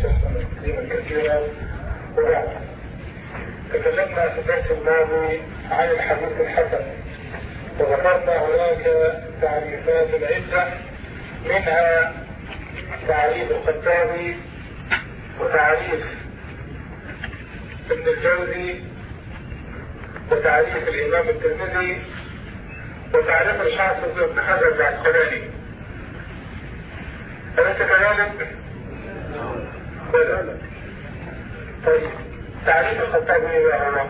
وسلم تسليما كثيرا وبعد تكلمنا في الدرس الماضي عن الحديث الحسن وذكرنا هناك تعريفات عدة منها تعريف الخطابي وتعريف ابن الجوزي وتعريف الإمام الترمذي وتعريف الحافظ ابن حجر العسقلاني أليس كذلك؟ بلى طيب تعريف الخطابي يا الله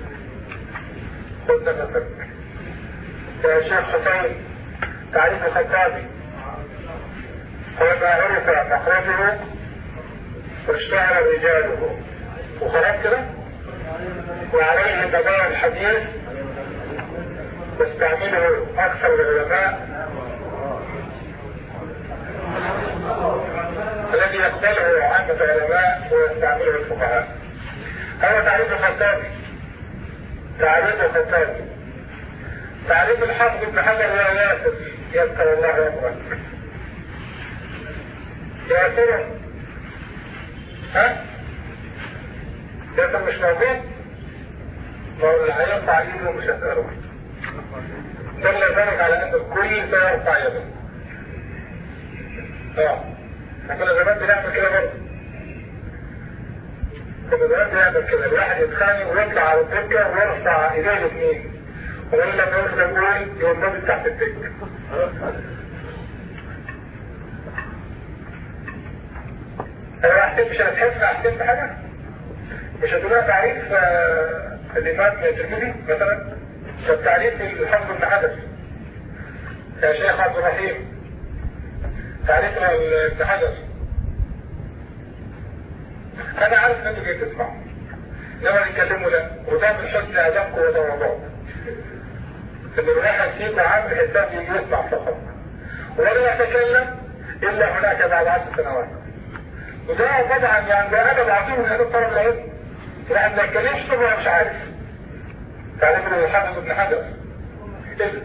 خذ نفسك يا شيخ حسين تعريف الخطابي هو ما عرف مخرجه واشتهر رجاله وخلاص كده وعليه قضايا الحديث يستعمله اكثر العلماء الذي يقبله عامة العلماء ويستعمله الفقهاء هذا تعريف الخطابي تعريف الخطابي تعريف الحافظ ابن حجر يا ياسر يذكر الله امرك ياسر ها ياسر مش موجود ما هو اللي هيرفع ايده مش هسأله دل ذلك على ان الكل سيرفع يده اه احنا كنا زمان بنعمل كده برضه كنا زمان بنعمل كده الواحد يتخانق ويطلع على الدكه ويرفع ايديه الاثنين ويقول لما ياخد الجول يقوم نازل تحت الدكه انا احسن مش هتحس احسن بحاجه مش هتقولها تعريف آه الامام الترمذي مثلا فالتعريف الحفظ بن حدث يا شيخ عبد الرحيم تعريف ابن حجر انا عارف ان انتوا جاي تسمعوا لما يتكلموا لا وده من حسن ادبكم وتواضعكم ان الواحد فيكم عامل حساب يسمع فقط ولا يتكلم الا هناك بعد عشر سنوات وده طبعا يعني ده ادب عظيم من ادب طلب العلم لان ما يتكلمش طبعا مش عارف تعريف الحافظ ابن حجر إذن.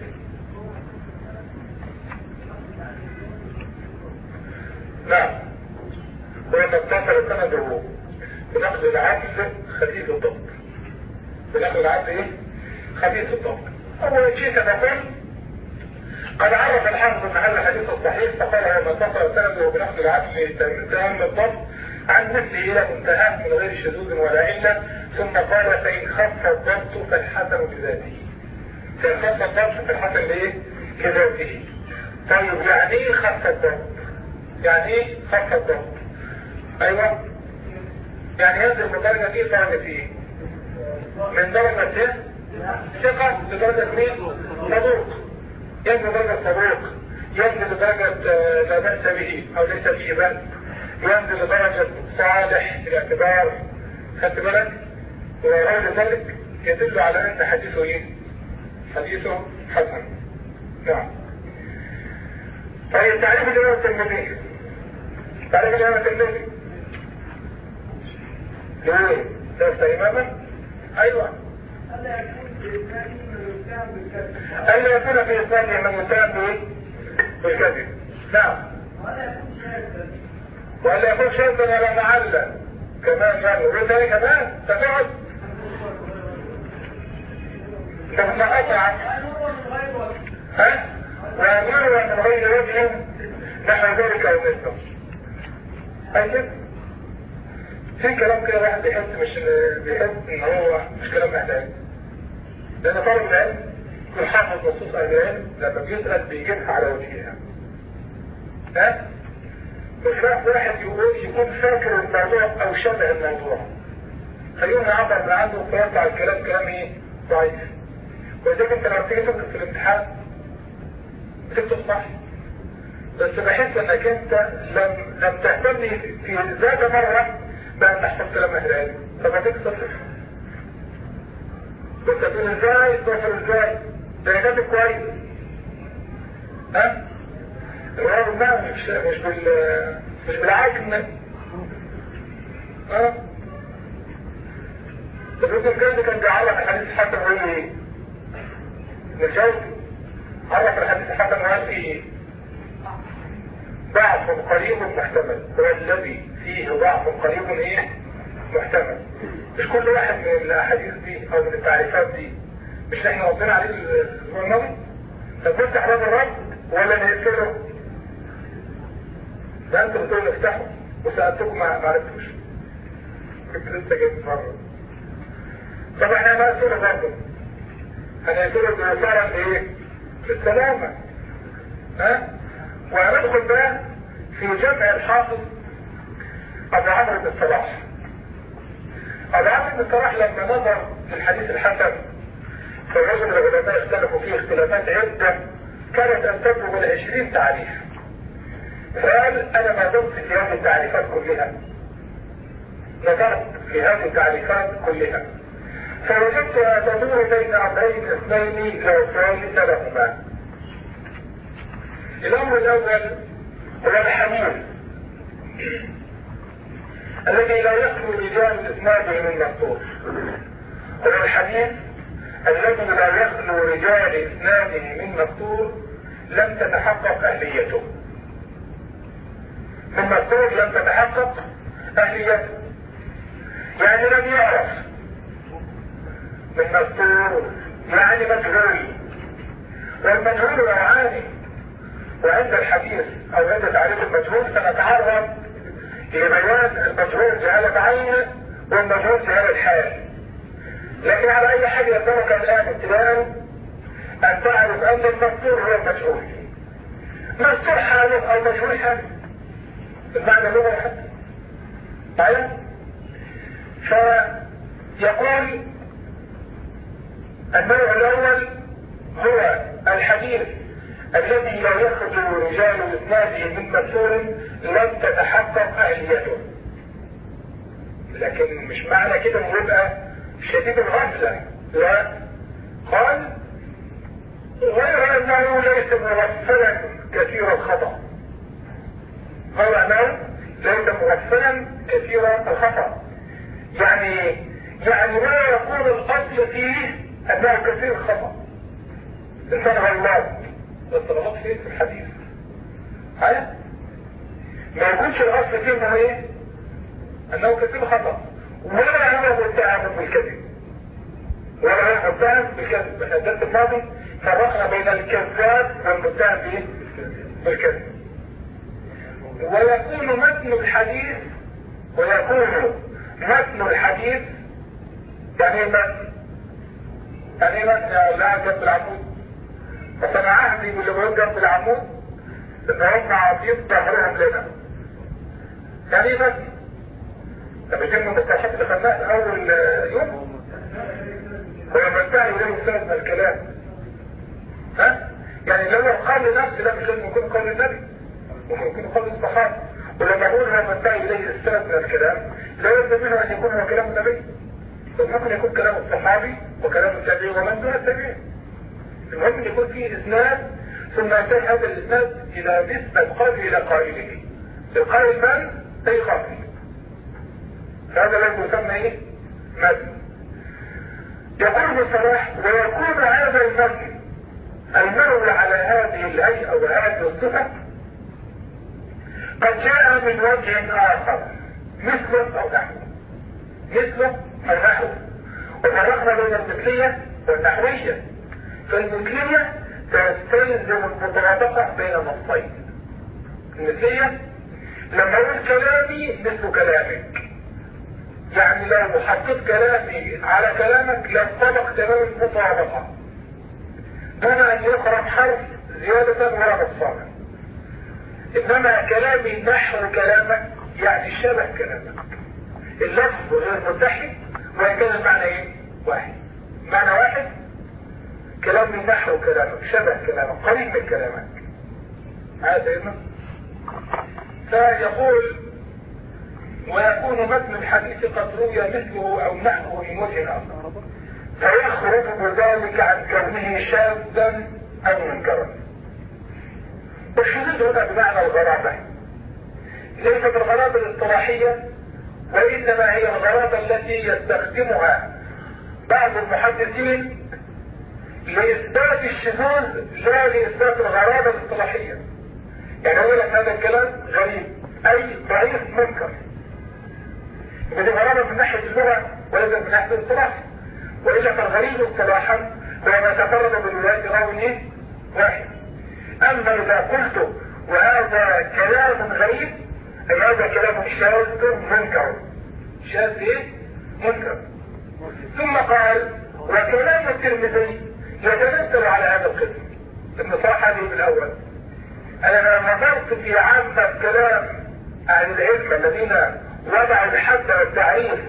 نعم وإن اتصل سنده بنقل العدل خفيف الضبط بنقل العدل ايه؟ خفيف الضبط أول شيء تقول قد عرف الحافظ ابن حجر الحديث الصحيح فقال وما اتصل سنده بنقل العدل تام الضبط عن مثله إلى منتهاه من غير شذوذ ولا علة ثم قال فإن خف الضبط فالحسن بذاته فإن خف الضبط فالحسن لإيه؟ كذاته طيب يعني إيه خف الضبط؟ يعني إيه خف الضبط؟ أيوه يعني ينزل من درجة إيه درجة إيه؟ من درجة إيه؟ ثقة لدرجة مين؟ صدوق ينزل درجة صدوق ينزل لدرجة لا بأس به أو ليس فيه بأس ينزل لدرجة صالح الاعتبار خدت بالك وغير ذلك يدل على ان حديثه ايه حديثه حسن نعم طيب تعريف الامام الترمذي تعريف الامام الترمذي ليه لست اماما ايوه ألا يكون في إسلامه من يتهم بالكذب نعم ولا يكون شاذا ولا معلا كمان يعني وغير ذلك كمان تقعد لما قطع ها ويقول من غير وجه نحو ذلك او مثله اي في كلام كده واحد بيحس مش بيحس ان هو مش كلام محتاج لان طالب العلم يكون حافظ نصوص اهل العلم لما بيسال بيجيبها على وجهها ها بخلاف واحد يقول يكون فاكر الموضوع او شبه الموضوع فيقوم يعبر من عنده فيطلع الكلام كلام ايه ضعيف ولذلك انت لما تيجي تكتب في الامتحان بتكتب صح بس بحس انك انت لم لم تهتم في ذات مرة بان تحفظ كلام اهل العلم فبتكسر صفر كنت تقول ازاي صفر ازاي ده كاتب كويس ها الغرض ما مش مش بال مش بالعجن ها ابن الجوزي كان بيعرف الحديث الحسن ويقول ايه؟ ابن الجوزي عرف الحديث الحسن وقال فيه ايه؟ بعد ضعف قريب محتمل والذي فيه ضعف قريب ايه محتمل مش كل واحد من الاحاديث دي او من التعريفات دي مش احنا ردينا عليه الاسبوع الماضي طب نفتح باب الرد ولا نقفله ده انتوا بتقولوا نفتحه وسالتكم ما عرفتوش كنت لسه جاي مره طب احنا هنقفله برضه هنقفله بإثارة ايه؟ بالسلامة ها؟ وهندخل بقى في جمع الحافظ ابو عمرو بن الصلاح ابو عمرو بن الصلاح لما نظر في الحديث الحسن فالرجل العلماء اختلفوا فيه اختلافات عدة كانت ان تبلغ العشرين تعريف فقال انا ما دمت في هذه التعريفات كلها نظرت في هذه التعريفات كلها فوجدتها تدور بين امرين اثنين لا ثالث لهما الامر الاول هو الحديث الذي لا يخلو رجال اسناده من مستور هو الحديث الذي لا يخلو رجال اسناده من مستور لم تتحقق اهليته من مستور لم تتحقق اهليته يعني لم يعرف من مستور يعني مجهول والمجهول يعاني وعند الحديث او عند تعريف المجهول سنتعرض لبيان المجهول جهالة عين والمجهول جهالة حال لكن على اي حاجة يسمك الان ابتداء ان تعرف ان المذكور هو المجهول مذكور حاله او مجهول حاله المعنى لغة حتى معايا فيقول النوع الاول هو الحديث الذي لا يخرج رجال اسناده من مكسور لم تتحقق اهليته لكن مش معنى كده انه يبقى شديد الغفلة لا قال غير انه ليس مغفلا كثير الخطأ غير انه ليس مغفلا كثير الخطأ يعني يعني ما يكون الاصل فيه انه كثير الخطأ انسان غلط الطلبات فين في الحديث ها ما يكونش الاصل فيه انه ايه انه كثير خطأ ولا هو متهم بالكذب ولا هو متهم بالكذب احنا الدرس الماضي فرقنا بين الكذاب والمتهم بايه بالكذب ويكون متن الحديث ويكون متن الحديث يعني ايه متن يعني ايه متن يا لاعب جنب العمود فانا عهدي باللي بيقول جنب العمود ان هم عاطين ظهرهم لنا يعني ايه متن طب الجنة المستحب اللي خدناه اول يوم هو منتهي اليه مستند من الكلام ها يعني لو قال لنفسه ده مش لازم يكون قول النبي ممكن يكون قول الصحابه ولما اقول هو منتهي اليه السند من الكلام لا يلزم منه ان يكون هو كلام النبي بل ممكن يكون كلام الصحابي وكلام التابعي ومن دون التابعين المهم ان يكون فيه اسناد ثم ينتهي هذا الاسناد الى نسبه القائل الى قائله القائل من؟ اي قائل هذا لم يسمى ايه متن يقول بصلاح ويكون هذا المتن المروي على هذه الهيئة وهذه الصفة قد جاء من وجه آخر مثله أو نحوه مثله أو نحوه وفرقنا بين المثلية والنحوية فالمثلية تستلزم المطابقة بين النصين المثلية لما اقول كلامي مثل كلامك يعني لو حطيت كلامي على كلامك لانطبق تمام المطابقة دون ان يقرأ حرف زيادة ولا نقصانا انما كلامي نحو كلامك يعني شبه كلامك اللفظ غير متحد وان كان المعنى ايه واحد معنى واحد كلامي نحو كلامك شبه كلامك قريب من كلامك هذا ايه فيقول ويكون متن الحديث قد روي مثله او نحوه من وجه اخر فيخرج بذلك عن كونه شاذا او منكرا والشذوذ هنا بمعنى الغرابة ليست الغرابة الاصطلاحية وانما هي الغرابة التي يستخدمها بعض المحدثين لإثبات الشذوذ لا لإثبات الغرابة الاصطلاحية يعني اقول لك هذا الكلام غريب اي ضعيف منكر بدي غرابة من ناحية اللغة وليس من ناحية الاصطلاح وإلا فالغريب اصطلاحا هو ما تفرد بالولاية راوي ايه؟ واحد أما إذا قلت وهذا كلام غريب أي هذا كلام شاذ منكر شاذ ايه؟ منكر ثم قال وكلام الترمذي يتنزل على هذا القسم ابن صلاح هذه بالاول انا نظرت في عامة كلام اهل العلم الذين وضعوا الحد والتعريف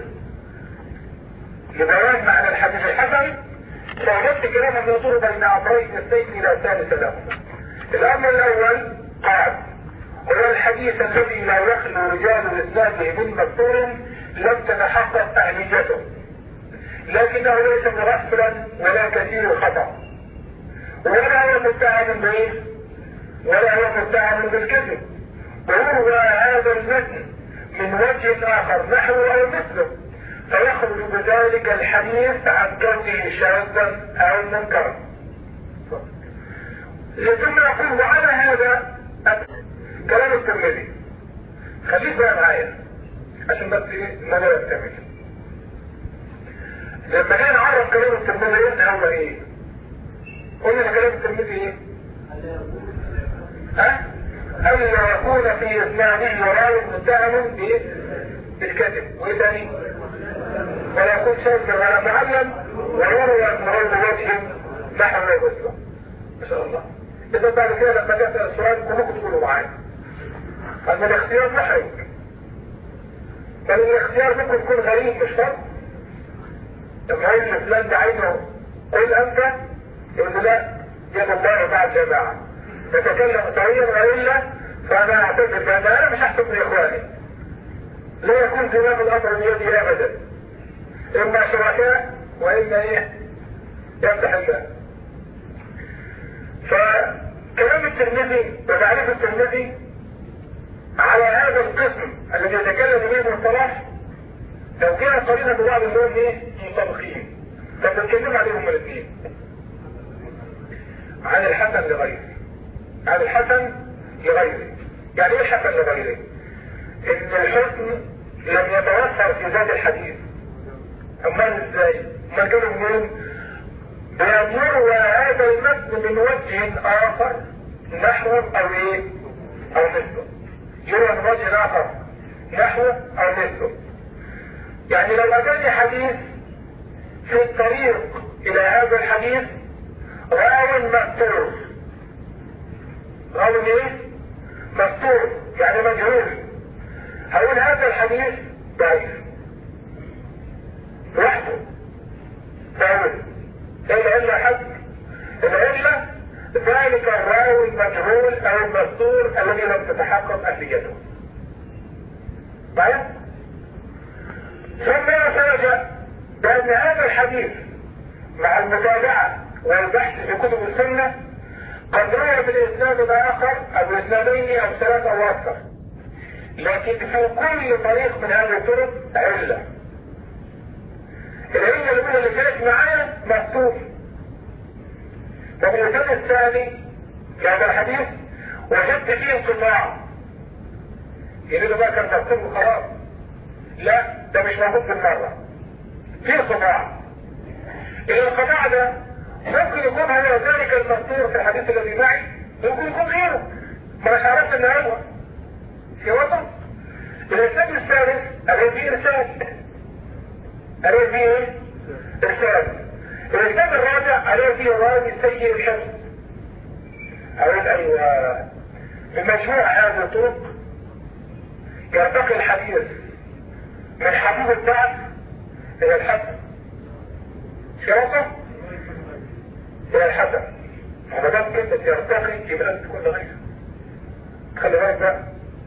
لبيان معنى الحديث الحسن فوجدت كلاما يدور بين امرين اثنين الى ثالث له الامر الاول قال هو الحديث الذي لا يخلو رجال اسناده من مذكور لم تتحقق اهليته لكنه ليس مرسلا ولا كثير خطأ ولا هو متهم بايه ولا هو متهم بالكذب ويروى هذا المتن من وجه اخر نحو او مثله فيخرج بذلك الحديث عن كونه شاذا او منكرا ثم يقول وعلى هذا كلام الترمذي خليك بقى معايا عشان بس ايه ما لا يكتمل لما جينا نعرف كلام الترمذي قلنا هو ايه قلنا كلام الترمذي ايه ها الا يكون في اسناده راوي متهم بايه بالكذب وايه تاني ولا يكون شاذ ولا معلم ويروى من غير وجه نحو الاسلام ما شاء الله اذا بعد كده لما جاء السؤال كلكم تقولوا معايا ان الاختيار محرج بل الاختيار ممكن يكون غريب مش فرق لما يقول فلان ده عايزه قل انت يقول لا يد الله مع الجماعه نتكلم سويا والا فانا اعتذر بهذا انا مش احسن من اخواني لا يكون زمام الامر بيدي ابدا اما شركاء واما ايه يفتح الله فكلام الترمذي وتعريف الترمذي على هذا القسم الذي يتكلم به ابن صلاح لو كان قريبا ببعض الناس ايه منطبقين طب بنتكلم عليهم الاثنين عن الحسن لغيره عن الحسن لغيره يعني ايه الحسن لغيره ان الحسن لم يتوفر في ذات الحديث امال ازاي ما كانوا منين بأن يروى هذا المتن من وجه آخر نحو أو إيه؟ أو مثله. يروى من وجه آخر نحو أو مثله. يعني لو أتاني حديث في الطريق إلى هذا الحديث راو مستور. راو إيه؟ مستور يعني مجهول. هقول هذا الحديث ضعيف. لوحده. ضعيف. ايه العلة حد العلة ذلك الراوي المجهول او المستور الذي لم تتحقق اهليته طيب ثم يتفاجأ بان هذا الحديث مع المتابعة والبحث في كتب السنة قد روى بالاسناد الاخر او اسنادين او ثلاثة او اكثر لكن في كل طريق من هذه الطرق علة العلة الأولى اللي كانت معايا مكتوب طب الإنسان الثاني في هذا الحديث وجدت فيه انقطاع يعني ده بقى كان مكتوب وخلاص لا ده مش موجود بالمرة في انقطاع الانقطاع ده ممكن يكون هو ذلك المذكور في الحديث الذي معي ممكن يكون غيره ما مش عرفت ان هو في وضع الإنسان الثالث الذي إرسال عليه فيه ايه؟ ارسال الارسال الرابع عليه فيه راوي سيء الحفظ اقول ايوه بمجموع هذه الطرق يرتقي الحديث من حبيب الضعف الى الحسن شرطه الى الحسن ما دام كلمة يرتقي يبقى لازم تكون لغيره خلي بالك بقى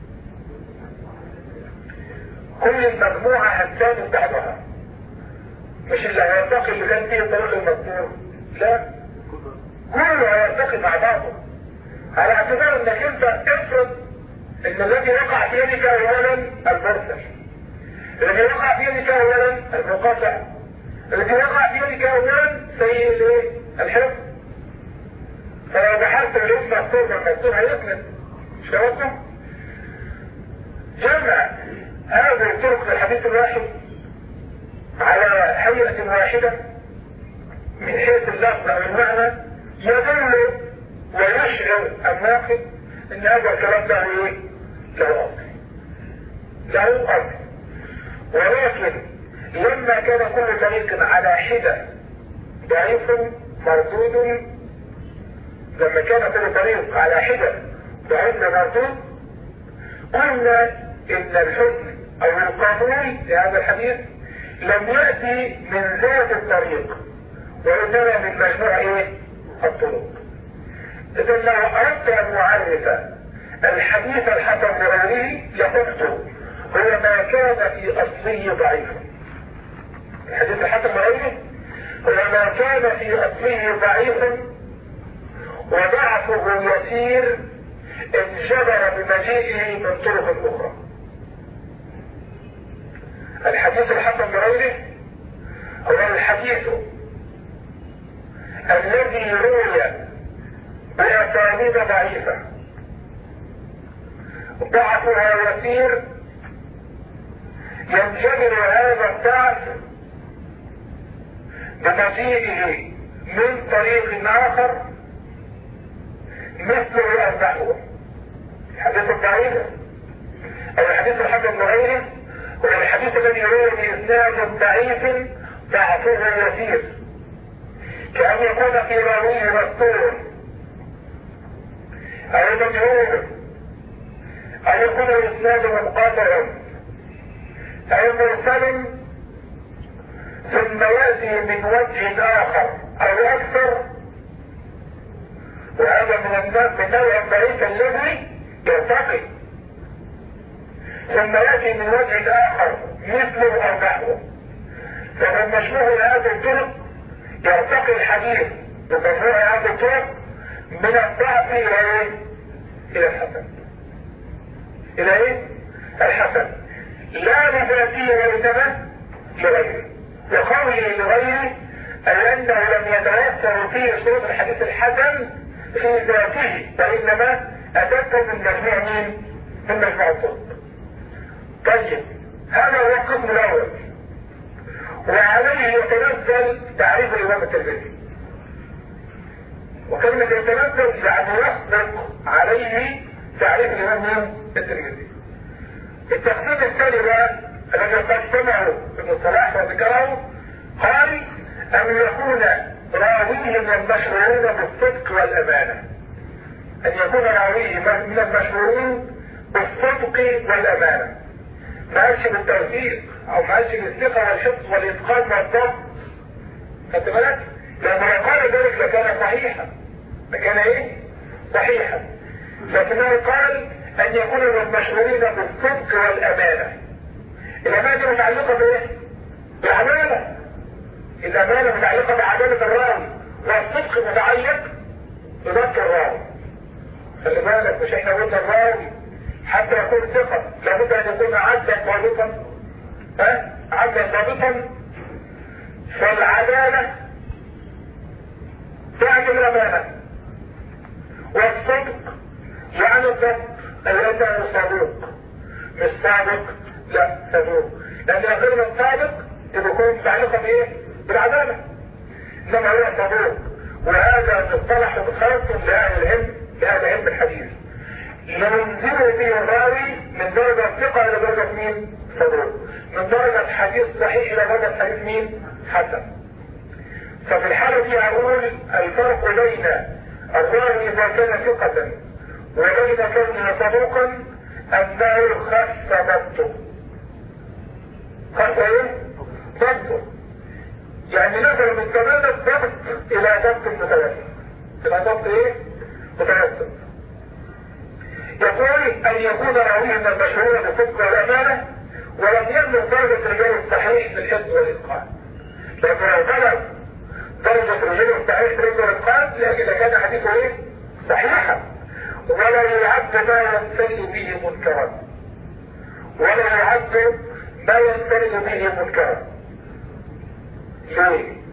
كل المجموعة هتساند بعضها مش اللي هيرتقي اللي كان فيه طريق المذكور لا كله هيرتقي مع بعضه على اعتبار انك انت افرض ان الذي وقع في يدك اولا المرسل الذي وقع في يدك اولا المقاطع الذي وقع في يدك اولا سيء الايه؟ الحفظ فلو بحثت الاسم مكتوب من مكتوب هيسند شبكة جمع هذه الطرق للحديث الواحد على هيئة واحدة من حيث اللفظ او المعنى يدل ويشعر الناقد ان هذا الكلام له ايه؟ له اصل له اصل ولكن لما كان كل طريق على حدة ضعيف مردود لما كان كل طريق على حدة ضعيف مردود قلنا ان الحسن او القانون لهذا الحديث لم يأتي من ذات الطريق وإنما من مجموع ايه الطرق اذا لو اردت ان اعرف الحديث الحسن لغيره لقلت هو ما كان في اصله ضعيفا الحديث الحسن لغيره هو ما كان في اصله ضعيفا وضعفه يسير انجبر بمجيئه من طرق اخرى الحديث الحسن لغيره هو الحديث الذي روي بأسانيد ضعيفة ضعفها يسير ينجبر هذا الضعف بمجيئه من طريق آخر مثله أو نحوه الحديث الضعيف أو الحديث الحسن غيره هو الحديث الذي روي بإسناد ضعيف ضعفه يسير كأن يكون في راويه مستور أو مجهول أو يكون الإسناد منقطع أو مرسل ثم يأتي من وجه آخر أو أكثر وهذا من من نوع الضعيف الذي يرتقي ثم يأتي من وجه آخر مثله أو نحوه فمن مشروع هذه الطرق يرتقي الحديث بمجموع هذه الطرق من الضعف الى ايه الى الحسن الى ايه الحسن لا لذاته وانما لغيره وقوله لغيره اي انه لم يتوفر فيه شروط الحديث الحسن في ذاته وانما اتته من مجموع مين من مجموع الطرق طيب هذا هو القسم الاول وعليه يتنزل تعريف الامام الترمذي وكلمة يتنزل يعني يصدق عليه تعريف الامام الترمذي التخطيط الثاني بقى الذي قد سمعه ابن صلاح وذكره قال ان يكون راويه من المشهورين بالصدق والامانه ان يكون راويه من المشهورين بالصدق والامانه ما قالش بالتوثيق او ما قالش بالثقه والحفظ والاتقان والضبط خدت بالك؟ لما قال ذلك لكان صحيحا لكان ايه؟ صحيحا لكنه قال ان يكون من المشهورين بالصدق والامانه الامانه دي متعلقه بايه؟ بالعداله الامانه متعلقه بعداله الراوي والصدق متعلق بضبط الراوي خلي بالك مش احنا قلنا الراوي حتى يكون ثقة لابد ان يكون عدلا ضابطا ها عدلا ضابطا فالعدالة تعني الامانة والصدق يعني الضبط اي انه صدوق مش صادق لا صدوق لان غير الصادق يكون متعلقة بايه؟ بالعدالة انما هو صدوق وهذا مصطلح خاص لاهل العلم لاهل علم الحديث ينزل به الراوي من درجة ثقة إلى درجة مين؟ صدوق من درجة حديث صحيح إلى درجة حديث مين؟ حسن ففي الحالة دي أقول الفرق بين الراوي إذا كان ثقة وبين كونه صدوقا أنه خف ضبطه خف إيه؟ ضبطه يعني نزل من كمال الضبط إلى ضبط متوسط إلى ضبط إيه؟ متوسط يقول ان يكون راويه من المشهور بالصدق والامانه ولم يبلغ درجه رجال الصحيح بالحفظ والاتقان لكن لو بلغ درجه رجال الصحيح بالحفظ والاتقان لكان حديثه ايه؟ صحيحا ولا يعد ما ينفرد به منكرا ولا يعد ما ينفرد به منكرا ليه؟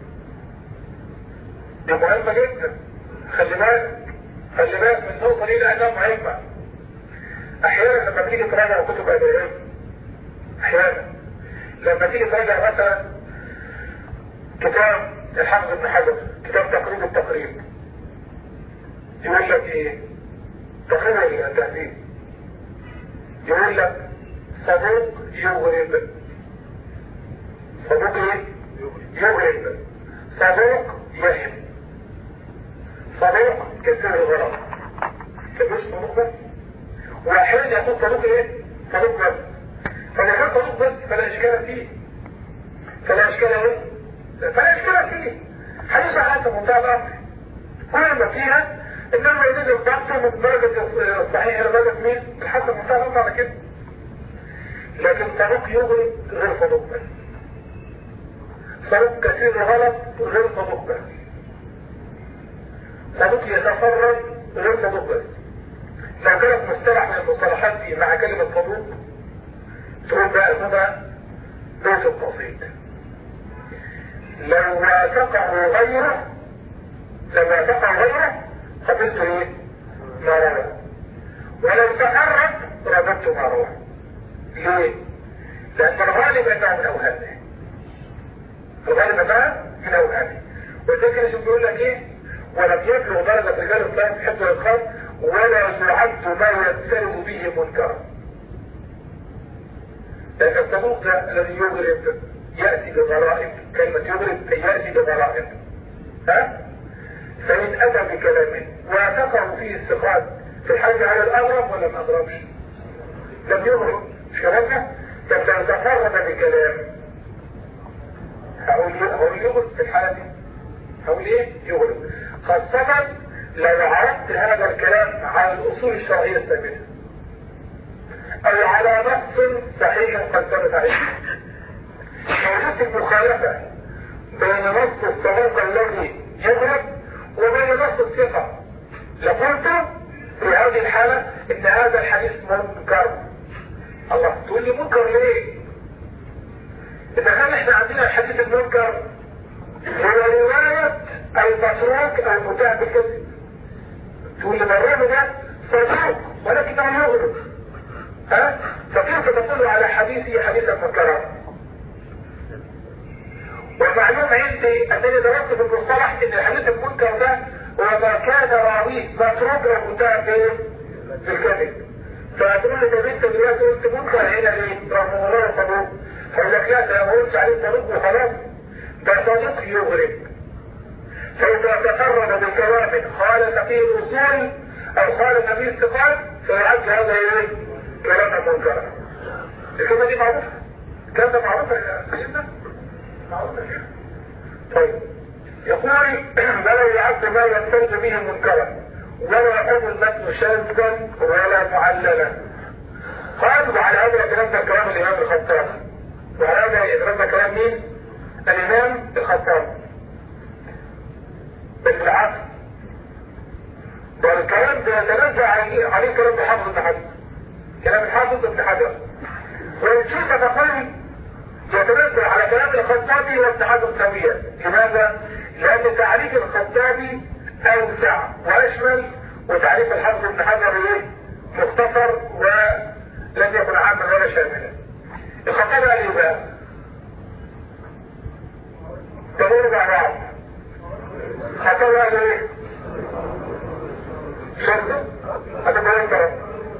دي مهمة جدا خلي بالك خلي بالك من النقطة دي لأنها مهمة احيانا لما تيجي تراجع كتب اهل العلم احيانا لما تيجي تراجع مثلا كتاب الحافظ ابن حجر كتاب تقريب التقريب يقول لك ايه تقريب التهذيب يقول لك صدوق يغرب صدوق ايه يغرب صدوق يهم صدوق كثير الغرب كمش صدوق بس واحيانا يكون صدوق ايه صدوق بس فاذا كان صدوق بس فلا اشكال فيه فلا اشكال ايه فلا اشكال فيه حديث حتى منتهى الامر كل ما فيها انما يجوز الضغط من درجة الصحيح الى درجة مين الحسن منتهى الامر على كده لكن صدوق يغرب غير صدوق بس صدوق كثير غلط غير صدوق بس صدوق يتفرد غير صدوق بس لو كانت مصطلح من المصطلحات دي مع كلمة صدوق تقول بقى هنا بيت التوصيل لو وافقه غيره لو وافقه غيره قبلت ايه؟ ما روى ولو تقرب رددت ما روى ليه؟ لأن الغالب أنه من أوهامه الغالب أنه من أوهامه وذلك شوف بيقول لك إيه؟ ولم يبلغ درجة رجال الإسلام في حفظ الإتقان ولا يعد ما يتسلم به منكرا لأن الصدوق ده الذي يغرب يأتي بغرائب كلمة يغرب أي يأتي بغرائب ها؟ فإن أتى بكلام وافقه فيه الثقات في الحج على الأغرب ولا ما أغربش؟ لم يغرب مش كلامنا؟ طب لو تفرد بكلام هقول هقول يغرب في الحالة دي هقول ايه؟ يغرب خاصة لو عرضت هذا الكلام على الأصول الشرعية الثابتة أو على نص صحيح قد ثبت عليه شرط المخالفة بين نص الصدوق الذي يضرب وبين نص الثقة لقلت في هذه الحالة ان هذا الحديث منكر الله تقول لي منكر ليه اذا كان احنا عندنا الحديث المنكر هو رواية المتروك المتهم بالكذب تقول لي الراوي ده صدوق ولكنه يغرب ها فكيف تقول على حديثي حديثا منكرا ومعلوم عندي انني درست في المصطلح ان الحديث المنكر ده هو ما كان راويه متروك او متهم بالكذب فتقول لي طب انت دلوقتي قلت منكر هنا ليه؟ رغم انه صدوق هقول لك لا ده ما قلتش عليه صدوق وخلاص ده صدوق يغرب فإذا تفرد بكلام خالف فيه الأصول أو خالف فيه الثقات فيعد هذا ايه؟ كلاما منكرا. الكلمة دي معروفة؟ الكلام ده معروف يا سيدنا؟ معروف يا شيخ؟ طيب يقول ولا يعد ما يحتج به منكرا ولا يكون المتن شاذا ولا معللا. قال وعلى هذا يتنبه كلام الإمام الخطابي. وعلى هذا يتنبه كلام مين؟ الإمام الخطابي. بل بالعكس ده الكلام ده يتنزع عليه, عليه كلام الحافظ ابن حجر كلام الحافظ ابن حجر وإن شئت تقول يتنزل على كلام الخطابي وابن حجر سويا لماذا؟ لأن تعريف الخطابي أوسع وأشمل وتعريف الحافظ ابن حجر إيه؟ مختصر ولم يكن عاما ولا شاملا الخطابي قال إيه بقى؟ تمر مع بعض خطر قال ايه شرطه هذا كلام كلام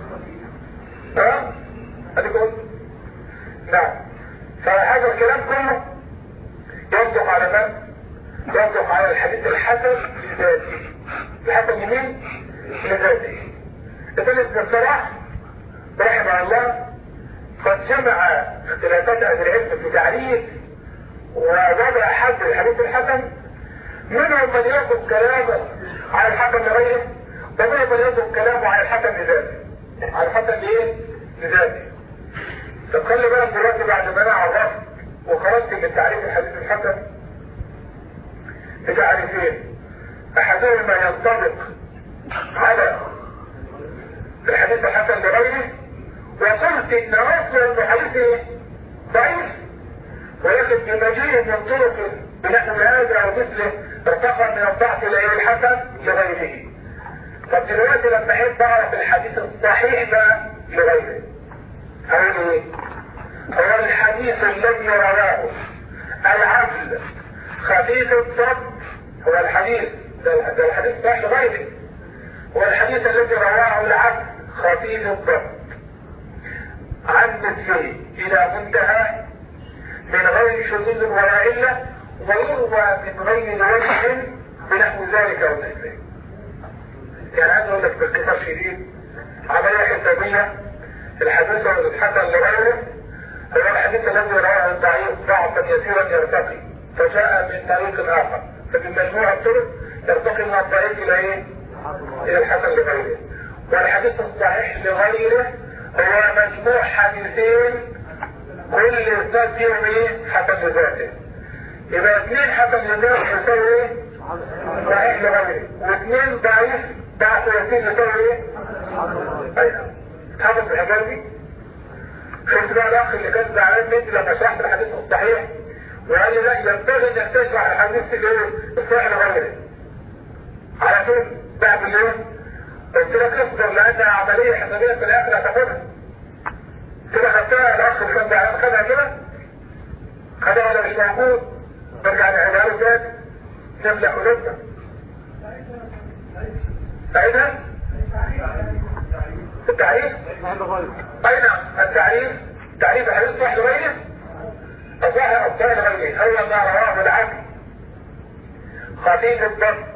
ها هذا كلام نعم فهذا الكلام كله يصدق على من يصدق على الحديث الحسن لذاته الحسن لمين لذاته ابن ابن الصلاح رحمه الله قد جمع اختلافات اهل العلم في تعريف ووضع حد الحديث الحسن منهم من ياخذ كلامه على الحسن لغيره ومنهم من ياخذ كلامه على الحسن لذاته على الحسن لايه؟ لذاته طب خلي بالك دلوقتي بعد ما انا عرفت وخرجت من تعريف الحديث الحسن بتعريفين احدهما ينطبق على الحديث الحسن لغيره وقلت ان اصل الحديث ضعيف ولكن بمجيء من طرق بنحو هذا او مثله ارتقى من الضعف الى الحسن لغيره طب دلوقتي لما عيد بعرف الحديث الصحيح بقى لغيره هو ايه هو الحديث الذي رواه العدل خفيف الضبط هو الحديث ده ده الحديث صح لغيره هو الحديث الذي رواه العدل خفيف الضبط عن مثله الى منتهى من غير شذوذ ولا علة ويروى من غير وجه بنحو ذلك او مثله يعني عايز اقول لك باختصار شديد عملية حسابية الحديث الذي اتحسن لغيره هو الحديث الذي رواه الضعيف ضعفا يسيرا يرتقي فجاء من طريق اخر فمن مجموع الطرق يرتقي من الضعيف الى ايه؟ الى الحسن لغيره والحديث الصحيح لغيره هو مجموع حديثين كل اثنين فيهم ايه؟ حسن لذاته يبقى اثنين حسن لذاته يساوي ايه؟ صحيح لغيره واثنين ضعيف ضعف يسير يساوي ايه؟ ايوه حافظ الحاجات دي شفت بقى الاخ اللي كان زعلان مني لما شرحت الحديث الصحيح وقال لي لا ينبغي انك تشرح الحديث الايه؟ الصحيح لغيره على طول بعد الايه؟ قلت لك اصبر لانها عمليه حسابيه في الاخر هتاخدها كده خدتها الاخ اللي كان زعلان خدها كده خدها ولا مش موجود نرجع نعيدها له تاني نملأ قلوبنا سعيدها التعريف اي نعم التعريف تعريف الحديث صح لغيره الصحيح الصحيح لغيره هو ما رواه العدل خفيف الضبط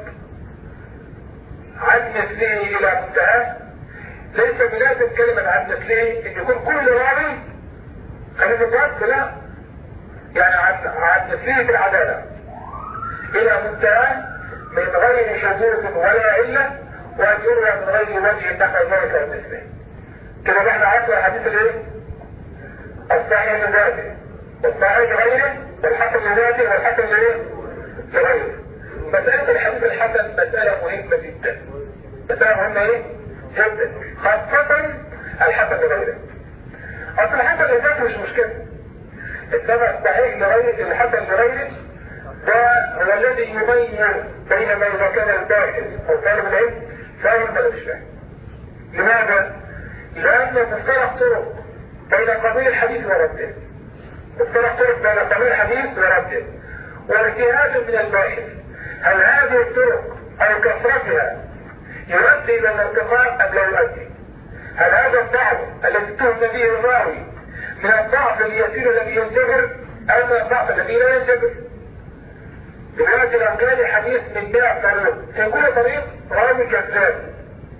عن مثله الى منتهى ليس بلازم كلمة عن مثله ان يكون كل راوي خفيف الضبط لا يعني عن عن مثله في العدالة الى منتهى من غير شذوذ ولا علة وان يروى من غير وجه نحو ذلك ومثله كده بقى احنا عرفنا الحديث الايه؟ الصحيح لذاته والصحيح لغيره والحسن لذاته والحسن لايه؟ لغيره مسألة الحديث الحسن مسألة مهمة جدا مسألة مهمة ايه؟ جدا خاصة الحسن لغيره اصل الحسن لذاته مش مشكلة انما الصحيح لغيره الحسن لغيره ده هو الذي يبين بينما اذا كان الباحث او طالب العلم فاهم ولا مش فاهم لماذا؟ لأن مفترق طرق بين قبيل الحديث ورده مفترق طرق بين قبيل الحديث ورده واجتهاد من الباحث هل هذه الطرق أو كثرتها يؤدي إلى الارتقاء أم لا يؤدي؟ هل هذا الضعف الذي اتهم به الراوي من الضعف اليسير الذي ينجبر أم الضعف الذي لا ينجبر؟ دلوقتي لو جالي حديث من 100 طريق في كل طريق راوي كذاب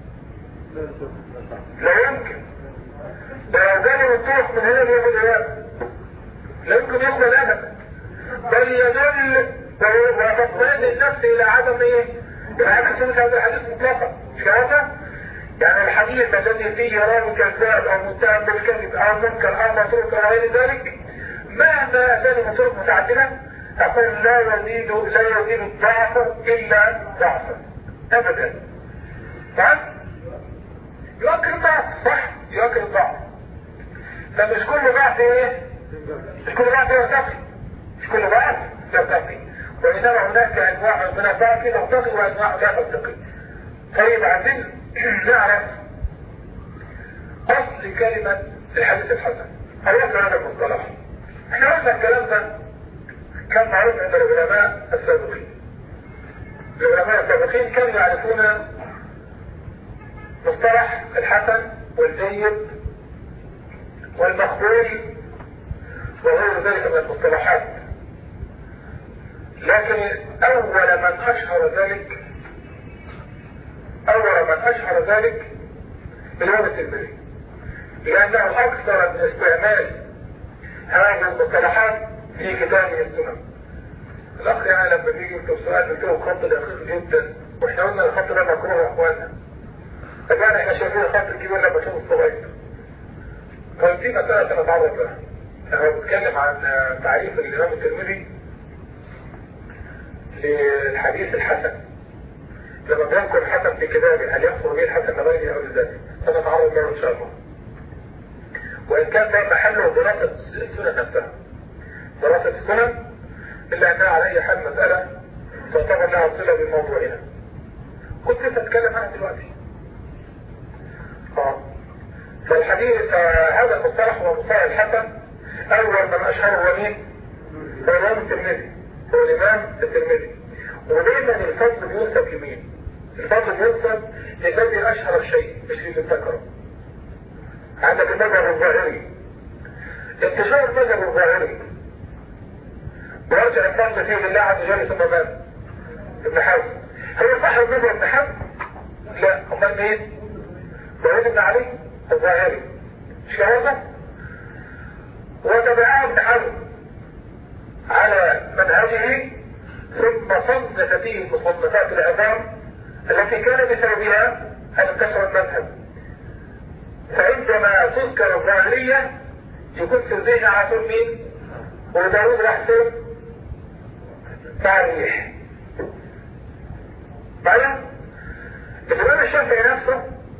لا يمكن ده لو جالي مطوف من هنا بياخد ايام لا يمكن يقبل ابدا بل يدل وتطمئن النفس الى عدم ايه؟ الحديث مش هذا الحديث مطلقا مش كده؟ يعني الحديث الذي فيه راوي كذاب او متهم بالكذب او منكر او متروك او غير ذلك مهما اتاني متروك متعدده اقول لا يزيد لا يزيد الضعف الا ضعفا ابدا تمام؟ يؤكد الضعف صح يؤكد الضعف فمش كل ضعف ايه مش كل ضعف يرتقي مش كل ضعف يرتقي وانما هناك انواع من الضعف ترتقي وانواع لا ترتقي طيب عايزين نعرف اصل كلمة الحديث الحسن هنوصل هذا المصطلح احنا قلنا الكلام ده كان معروف عند العلماء السابقين العلماء السابقين كانوا يعرفون مصطلح الحسن والجيد والمقبول وغير ذلك من المصطلحات لكن اول من اشهر ذلك اول من اشهر ذلك الامام الترمذي لانه اكثر من استعمال هذه المصطلحات في كتابه السنن الاخ يعني لما بيجي يكتب سؤال بيكتبه بخط دقيق جدا واحنا قلنا الخط ده مكروه يا اخوانا طبعا احنا شايفين الخط الكبير لما نشوف الصغير فدي مسألة سنتعرض لها انا بتكلم عن تعريف الامام الترمذي للحديث الحسن لما بيذكر الحسن في كتابه هل يحصل به الحسن لغيره او لذاته سنتعرض له ان شاء الله وان كان ده محله دراسة السنن نفسها دراسة السنن الا انها على اي حال مسألة تعتبر لها صلة بموضوعنا كنت لسه اتكلم عنها دلوقتي اه فالحديث هذا المصطلح هو مصطلح الحسن اول من اشهره هو مين؟ هو الامام الترمذي هو الامام الترمذي ودايما الفضل بينسب لمين؟ الفضل بينسب للذي اشهر الشيء مش اللي ذكره عندك المذهب الظاهري انتشار المذهب الظاهري ويرجع الفضل فيه لله عز وجل ثم ماذا؟ ابن حزم هو صاحب مذهب ابن حزم؟ لا امال مين؟ داود بن علي الظاهري مش كده وتبعاه ابن حزم على منهجه ثم صنف فيه مصنفات العظام التي كان بسببها ان انتشر المذهب فعندما تذكر الظاهرية يكون في الذهن على طول مين؟ وداود راح فين؟ مع الريح بعدين الإمام الشافعي نفسه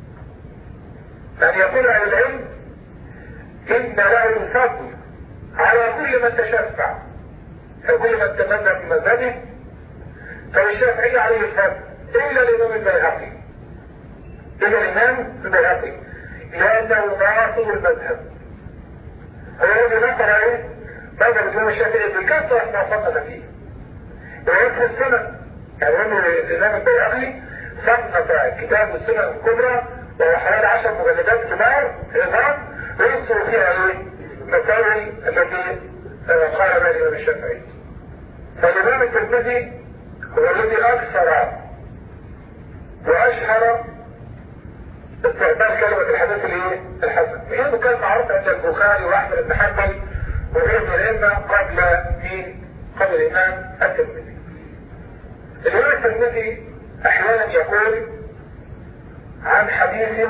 أن يقول عن العلم إن له الفضل على كل من تشفع كل من تمنى في مذهبه فالشافعي عليه الفضل إلا الإمام البيهقي إلا الإمام البيهقي لأنه ضعف المذهب هو الذي نقل إيه؟ مذهب الإمام الشافعي بالكثرة ما صنف فيه ويكفي السنة يعني الإمام البيهقي صنف كتاب السنة الكبرى وهو حوالي عشر مجلدات كبار عظام وينصر فيها ايه؟ مساوي التي قال بها الامام الشافعي. فالامام الترمذي هو الذي اكثر واشهر استعمال كلمة الحديث الايه؟ الحسن. وهي كانت معروفة عند البخاري واحمد بن حنبل وغير من الائمة قبل مين؟ قبل الامام الترمذي. الامام الترمذي احيانا يقول عن حديث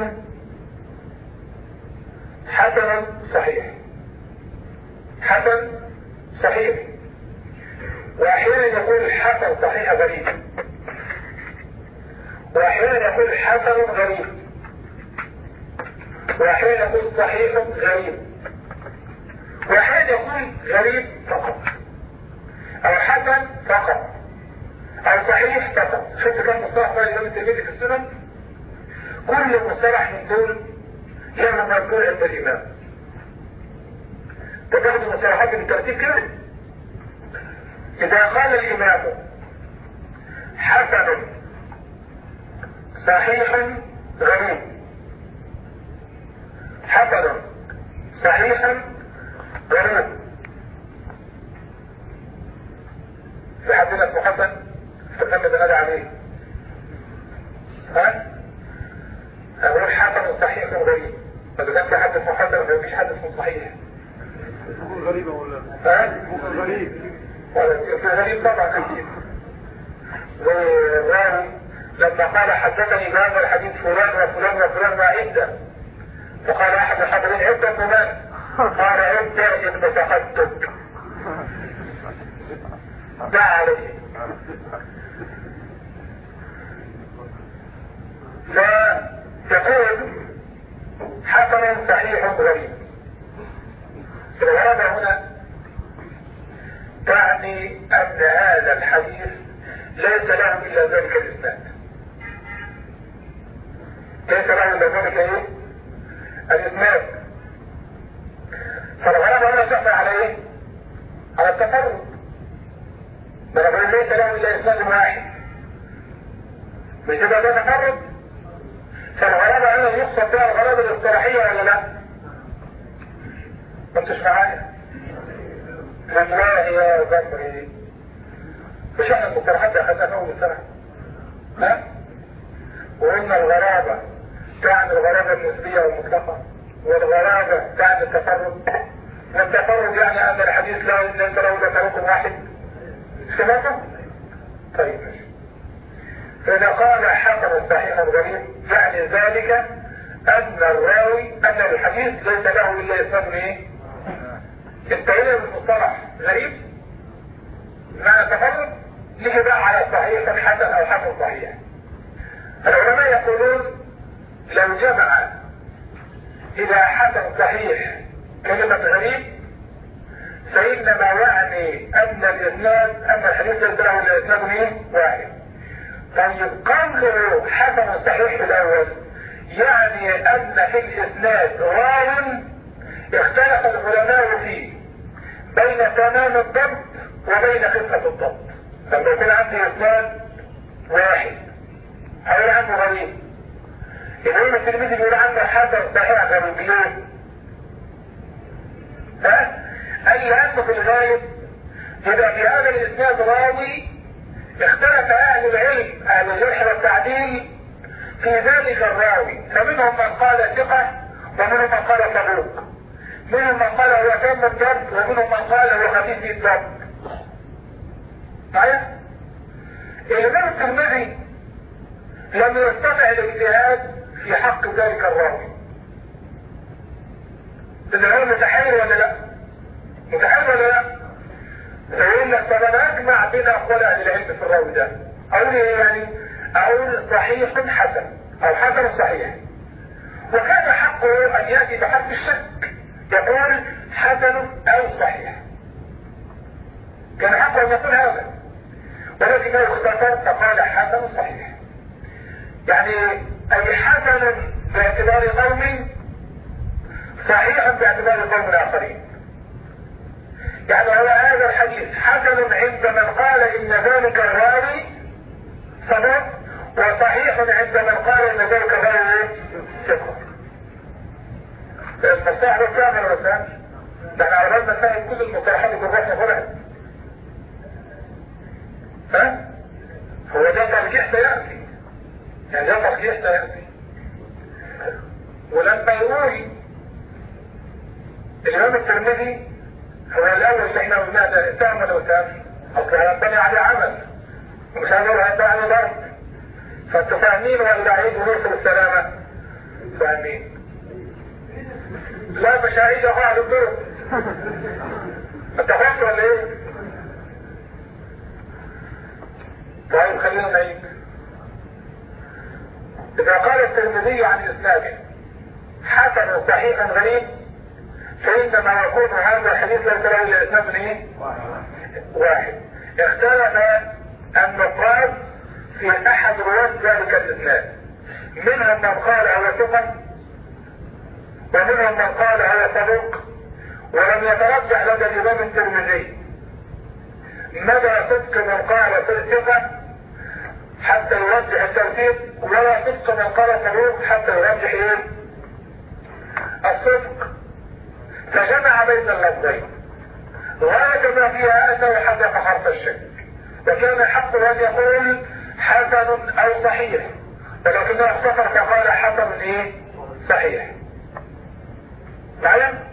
حسن صحيح حسن صحيح واحيانا يقول حسن صحيح غريب واحيانا يقول حسن غريب واحيانا يقول صحيح غريب واحيانا يقول غريب فقط او حسن فقط او صحيح فقط شفت كم مصطلح بقى الامام الترمذي في السنن كل مصطلح من دول له مذكور عند الامام تاخد المصطلحات بالترتيب كده اذا قال الامام حسن صحيح غريب حسن صحيح غريب في حدنا اسمه حسن فكان بنادى عليه ها اقول حسن صحيح غريب فاذا كان في حد اسمه حسن ما فيش حد اسمه صحيح غريبة ولا ها غريب ولا في غريب طبعا اكيد والراوي لما قال حدثني بهذا الحديث فلان وفلان وفلان وعدة فقال احد الحاضرين عدة فلان قال عدة ابن تقدم دعا عليه فيقول حسن صحيح غريب الغرابة هنا تعني ان هذا الحديث ليس له الا ذلك الاسناد ليس له الا ذلك ايه الاسناد فالغرابة هنا تحمل على ايه على التفرد ما انا بقول ليس له الا اسناد واحد مش تبقى ده تفرد فالغرابة هنا يقصد بها الغرابة الاصطلاحية ولا لا؟ ما انتش معايا؟ والله يا ذكري مش احنا المصطلحات اللي اخذناها في اول السنة ها؟ وقلنا الغرابة تعني الغرابة النسبية والمطلقة والغرابة تعني التفرد والتفرد يعني ان الحديث لا ليس له الا طريق واحد مش كده؟ طيب ماشي فإذا قال حسن صحيح غريب يعني ذلك أن الراوي أن الحديث ليس له إلا إسناد إيه؟ التغيير بالمصطلح غريب مع تفرد نيجي بقى على صحيح حسن أو حسن صحيح العلماء يقولون لو جمع إذا حسن صحيح كلمة غريب فإنما يعني أن الإسناد أن الحديث ليس له إلا إسناد إيه؟ واحد طيب قوله حسن صحيح في الاول يعني ان في الاسناد راو اختلف العلماء فيه بين تمام الضبط وبين خفة الضبط لما يكون عندي اسناد واحد هيقول عنه غريب الامام الترمذي بيقول عنه حسن صحيح غريب ليه؟ ها؟ قال لانه في الغالب يبقى في هذا الاسناد راوي اختلف اهل العلم اهل الجرح والتعديل في ذلك الراوي فمنهم من قال ثقة ومنهم من قال صدوق منهم من قال هو تام الضبط ومنهم من قال هو خفيف الضبط معايا؟ الامام الترمذي لم يستطع الاجتهاد في حق ذلك الراوي الامام متحير ولا لا؟ متحير ولا لا؟ فيقول لك طب انا اجمع بين اقوال اهل العلم في الراوي ده اقول ايه يعني؟ اقول صحيح حسن او حسن صحيح وكان حقه ان ياتي بحرف الشك يقول حسن او صحيح كان حقه ان يقول هذا ولكنه اختصر فقال حسن صحيح يعني اي حسن باعتبار قوم صحيح باعتبار قوم اخرين يعني هو هذا الحديث حسن عند من قال ان ذلك الراوي صدق وصحيح عند من قال ان ذلك الراوي ثقه المصطلح ده كامل ولا كامل؟ ده احنا على بالنا نسهل كل المصطلحات اللي رحنا فرعت ها؟ هو ده ترجيح سيأتي يعني ده ترجيح سيأتي ولما يقول الإمام الترمذي هو الأول اللي احنا قلناه ده تعمل وتعمل أصل هينبني عليه عمل ومش هنقول هينبني عليه ضرب فانتوا فاهمين ولا عيد ونوصل السلامة؟ فاهمين لا مش هعيد اخوها على الضرب انت فاهم ولا ايه؟ طيب خلينا نعيد إذا قال الترمذي عن إسناده حسن صحيح غريب فإنما يكون هذا الحديث ليس له إلا إسناد من إيه؟ واحد اختلف النقاد في أحد رواة ذلك الإسناد منهم من قال هو ثقة ومنهم من قال هو صدوق ولم يترجح لدى الإمام الترمذي مدى صدق من قال ثقة حتى يرجح الترتيب ولا صدق من قال صدوق حتى يرجح ايه الصدق فجمع بين اللفظين غاية ما فيها انه حذف حرف الشك وكان حقه ان يقول حسن او صحيح ولكنه اختصر فقال حسن ايه صحيح تعلم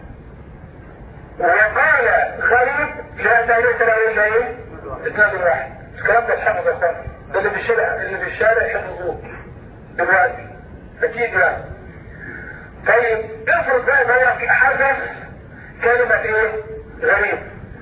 وقال غريب لانه ليس له الا ايه اسناد واحد الكلام ده اتحفظ يا اخوان ده اللي في الشارع اللي في الشارع يحفظوه دلوقتي اكيد يعني طيب افرض بقى بقى حدث كلمة ايه غريب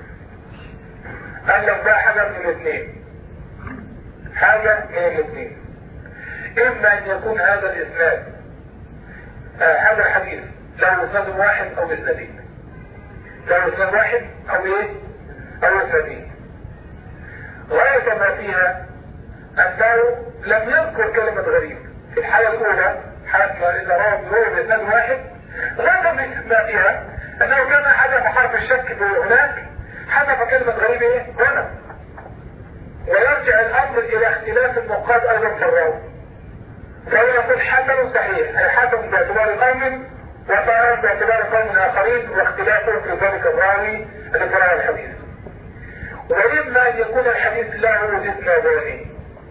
قال لك بقى حاجة من الاثنين حاجة من الاثنين اما ان يكون هذا الاسناد آه هذا الحديث له اسناد واحد او اسنادين له اسناد واحد او ايه او اسنادين غاية ما فيها انه لم يذكر كلمة غريب في الحالة الاولى حالة اذا روى بروح باسناد واحد غاية ما فيها انه كان حدث حرف الشك هناك حدث كلمة غريب ايه هنا ويرجع الامر الى اختلاف النقاط ايضا في الراوي فهو يقول حسن صحيح اي حسن باعتبار قوم وصحيح باعتبار قوم اخرين واختلافهم في ذلك الراوي الذي روى الحديث واما ان يكون الحديث له اسنادان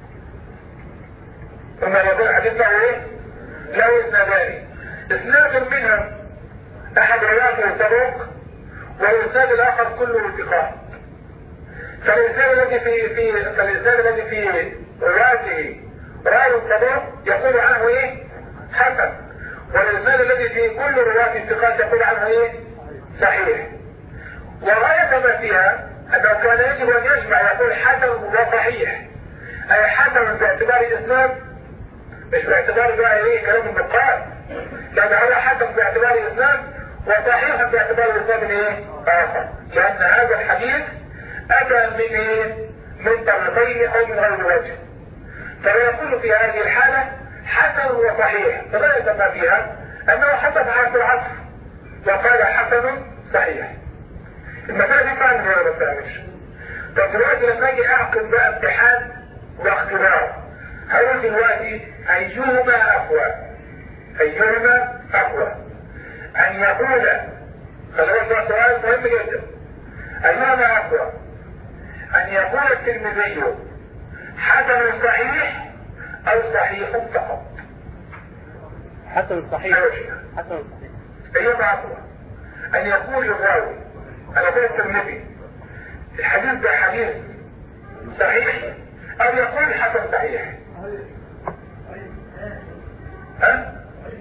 اما ان يكون الحديث له ايه له اسنادان اسناد منها احد رواته صدوق والاسناد الاخر كله ثقات فالانسان الذي في في فالانسان الذي في رواته راوي صدوق يقول عنه ايه حسن والانسان الذي في كل رواه الثقات يقول عنه ايه صحيح وغاية ما فيها انه كان يجب ان يجمع يقول حسن وصحيح اي حسن باعتبار الاسناد مش باعتبار بقى ايه كلام النقاد لان هذا حسن باعتبار الاسناد وصحيح باعتبار الاسناد ايه اخر لان هذا الحديث اتى من ايه من طرفين او من غير وجه فلا يكون في هذه الحالة حسن وصحيح فغاية ما فيها أنه حدث عن العصر وقال حسن صحيح المسألة دي فعلا ولا ما فهمش طب دلوقتي لما اجي اعقد بقى امتحان واختبار هقول دلوقتي ايهما اقوى ايهما اقوى ان يقول خلي بالك سؤال مهم جدا ايهما اقوى ان يقول الترمذي حسن صحيح او صحيح فقط حسن صحيح حسن صحيح ايهما اقوى ان يقول الراوي انا قلت الترمذي الحديث ده حديث صحيح او يقول حسن صحيح ها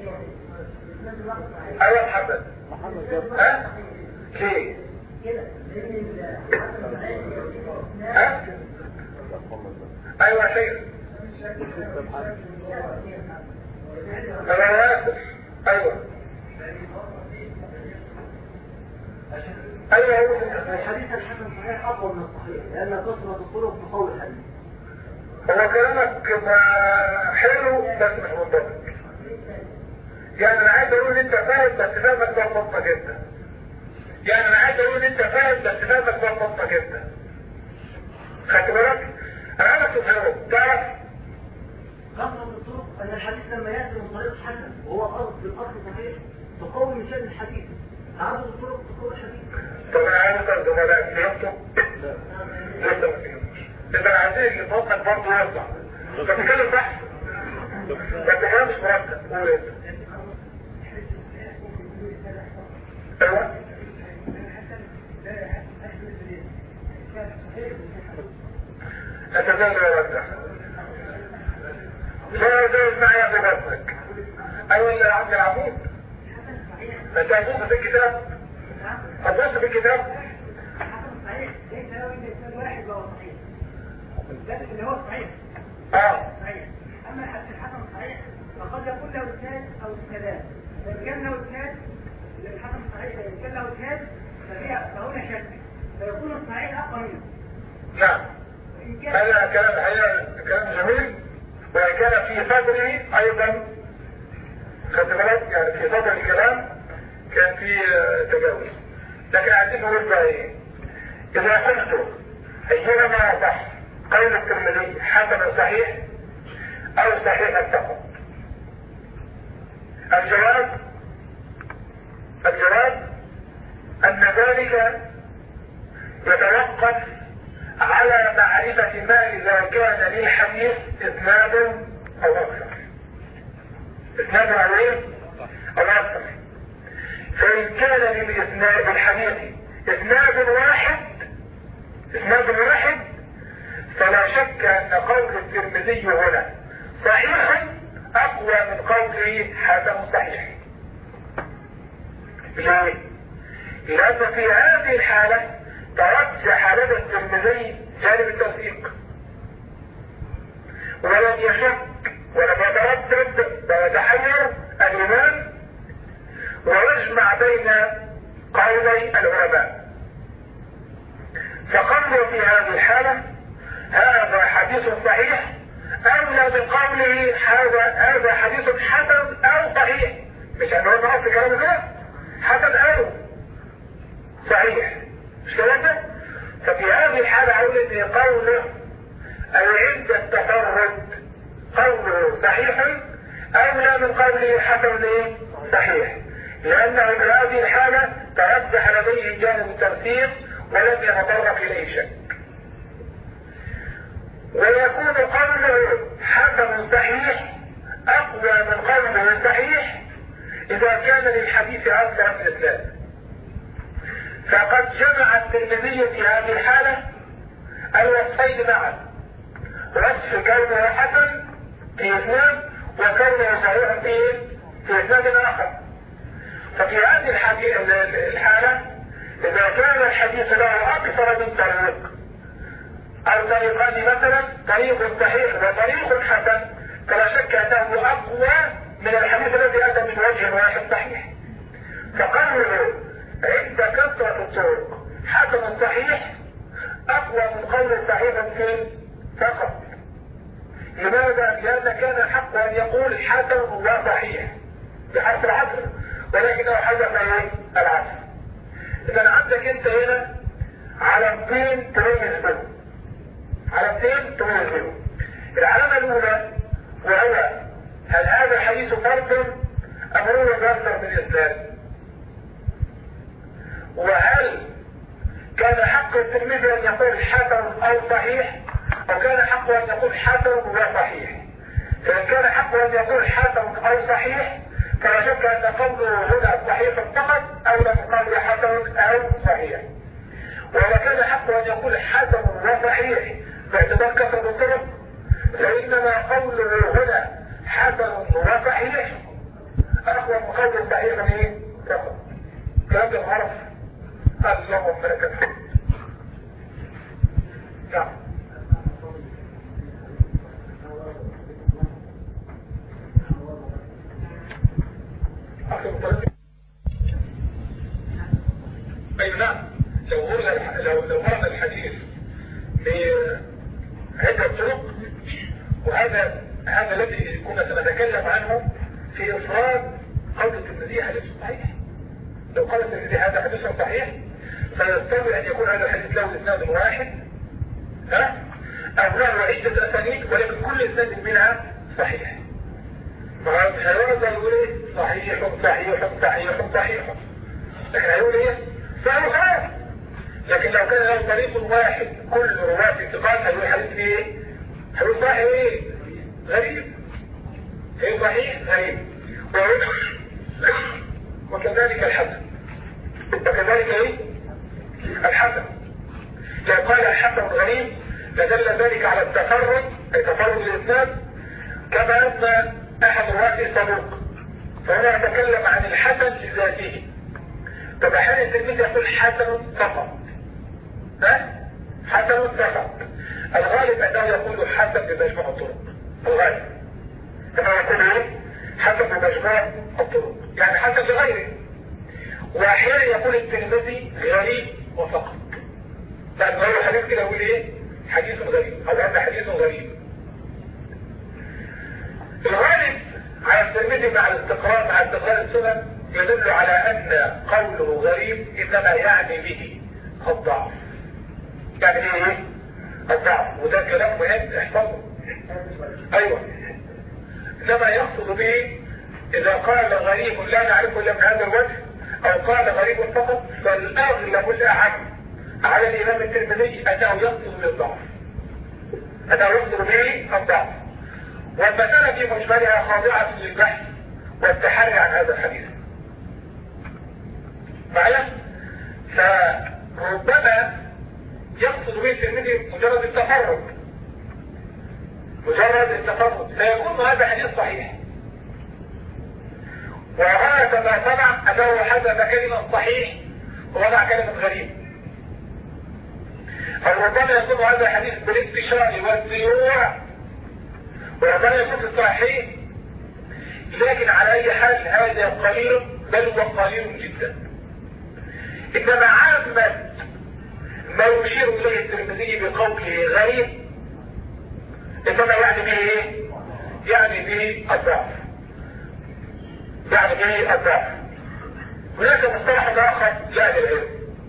ايوه محمد ها ليه ها ايوه يا شيخ انا اسف ايوه ايوه الحديث الحسن صحيح اقوى من الصحيح لان كثره الطرق تقوي الحديث هو كلامك ما حلو بس مش منطقي يعني انا عايز اقول ان انت فاهم بس فاهمك بسيطه جدا يعني انا عايز اقول ان انت فاهم بس فاهمك بسيطه جدا خدت بالك انا عايزك تفهمه تعرف كثره الطرق ان الحديث لما ياتي من طريق حسن وهو الاصل في الاصل صحيح تقوي من شان الحديث تعدد الطرق تقوي الحديث طب انا عايز اسال زملائك فهمتوا؟ لسه ما فهمتوش يبقى عايزين اللي فوقك برضه يطلع انت بتتكلم بحث بس هي مش مرتب قول انت ايوه اتذكر يا ودع لا يجوز معي بغضك ايوه يا عبد العبود انت هتبص في الكتاب هتبص في الكتاب صحيح ليس له الا اسناد واحد وهو صحيح ده اللي هو صحيح اه صحيح اما الحسن صحيح فقد يكون له اسناد او اسنادان فان كان له اسناد الحسن صحيح فان كان له اسناد فهي فهنا شك فيكون الصحيح اقوى منه نعم وان كان هذا كلام الحقيقة كلام جميل وإن كان في صدري أيضا خدت بالك يعني في صدر الكلام كان في آه، تجاوز لكن عايزين نقول بقى إيه إذا قلت أيهما صح قول الترمذي حسن صحيح أو صحيح فقط الجواب الجواب أن ذلك يتوقف على معرفة ما إذا كان للحديث إسناد أو أكثر إسناد أو إيه؟ أو أكثر فإن كان للإسناد الحديث إسناد واحد إسناد واحد فلا شك أن قول الترمذي هنا صحيح أقوى من قوله حسن صحيح ليه؟ لأن في هذه الحالة ترجح لدى الترمذي جانب التوثيق ولم يشك ولم يتردد ويتحير الإمام ويجمع بين قولي العلماء فقالوا في هذه الحالة هذا حديث صحيح أولى من قوله هذا هذا حديث حسن أو صحيح مش أنه نقص كلام كده حسن أو صحيح مش كده ففي هذه الحالة أقول إن قوله أو عند التفرد قوله صحيح أولى من قوله حسن إيه؟ صحيح لأنه في هذه الحالة ترجح لديه جانب التفسير ولم يتطرق إليه شك ويكون قوله حسن صحيح أقوى من قوله صحيح إذا كان للحديث أكثر من الإسلام فقد جمع الترمذي في هذه الحالة الوصفين معا وصف كونه حسن في اثنان وكونه صحيح في في اثنان اخر ففي هذه الحديث الحالة اذا كان الحديث له اكثر من طريق او طريقان مثلا طريق صحيح وطريق حسن فلا شك انه اقوى من الحديث الذي اتى من وجه واحد صحيح فقوله عند كثرة الطرق حسن صحيح أقوى من قول صحيح في فقط لماذا؟ لأن كان حق أن يقول حسن وصحيح بحرف العصر ولكنه حذف ايه؟ العصر إذا عندك أنت هنا علامتين تميز بينهم علامتين تميز بينهم العلامة الأولى وهو هل هذا الحديث فرد أم هو مصدر من الإسلام؟ وهل كان حق الترمذي أن يقول حسن أو صحيح أو كان حقه أن يقول حسن وصحيح فإن كان حقه أن يقول حسن أو صحيح فلا شك أن قوله هنا صحيح فقط أو لم يقال حسن أو صحيح وإذا كان حقه أن يقول حسن وصحيح باعتبار كثرة الطرق فإنما قوله هنا حسن وصحيح أقوى من قول صحيح من إيه؟ فقط كلام الغرف اللهم لك الحمد نعم أي نعم لو ورد لو لو ورد الحديث بعدة طرق وهذا هذا الذي كنا سنتكلم عنه في إفراد قول الترمذي حديث صحيح لو قال الترمذي هذا حديث صحيح فيستوي أن يكون هذا الحديث له إسناد واحد ها أو له عدة أسانيد ولكن كل إسناد منها صحيح فهذا يقول ايه صحيح صحيح صحيح صحيح لكن هيقول ايه صحيح خلاص لكن لو كان له طريق واحد كل رواة ثقات هيقول حديث فيه ايه هيقول صحيح ايه غريب هيقول صحيح غريب وكذلك الحسن وكذلك ايه الحسن لو قال الحسن غريب لدل ذلك على التفرد اي تفرد الاسناد كما ان احد الرواة صدوق فهو يتكلم عن الحسن لذاته طب احيانا التلميذ يقول حسن فقط ها حسن فقط الغالب انه يقول حسن بمجموع الطرق الغالب انه يقول ايه حسن بمجموع الطرق يعني حسن لغيره واحيانا يقول الترمذي غريب وفقط لان هو حديث كده يقول ايه حديث غريب او ان حديث غريب الغالب على الترمذي مع الاستقرار مع استقرار السنن يدل على ان قوله غريب انما يعني به الضعف يعني ايه الضعف وده كلام مهم احفظه ايوه انما يقصد به اذا قال غريب لا نعرفه الا من هذا الوجه او قال غريب فقط فالاغلب الاعم على الامام الترمذي انه يقصد بالضعف انه يقصد به الضعف والمسألة في مجملها خاضعة للبحث والتحري عن هذا الحديث معايا فربما يقصد به الترمذي مجرد التفرد مجرد التفرد فيكون هذا حديث صحيح وهذا ما سمع انه حدث كلمة صحيح ووضع كلمة غريب او ربما يكون هذا الحديث بالانتشار والسيوع وربما يكون صحيح لكن على اي حال هذا قليل بل هو قليل جدا انما عامة ما يشير اليه الترمذي بقوله غريب انما يعني به ايه يعني به الضعف يعني به الضعف هناك مصطلح اخر لا للعلم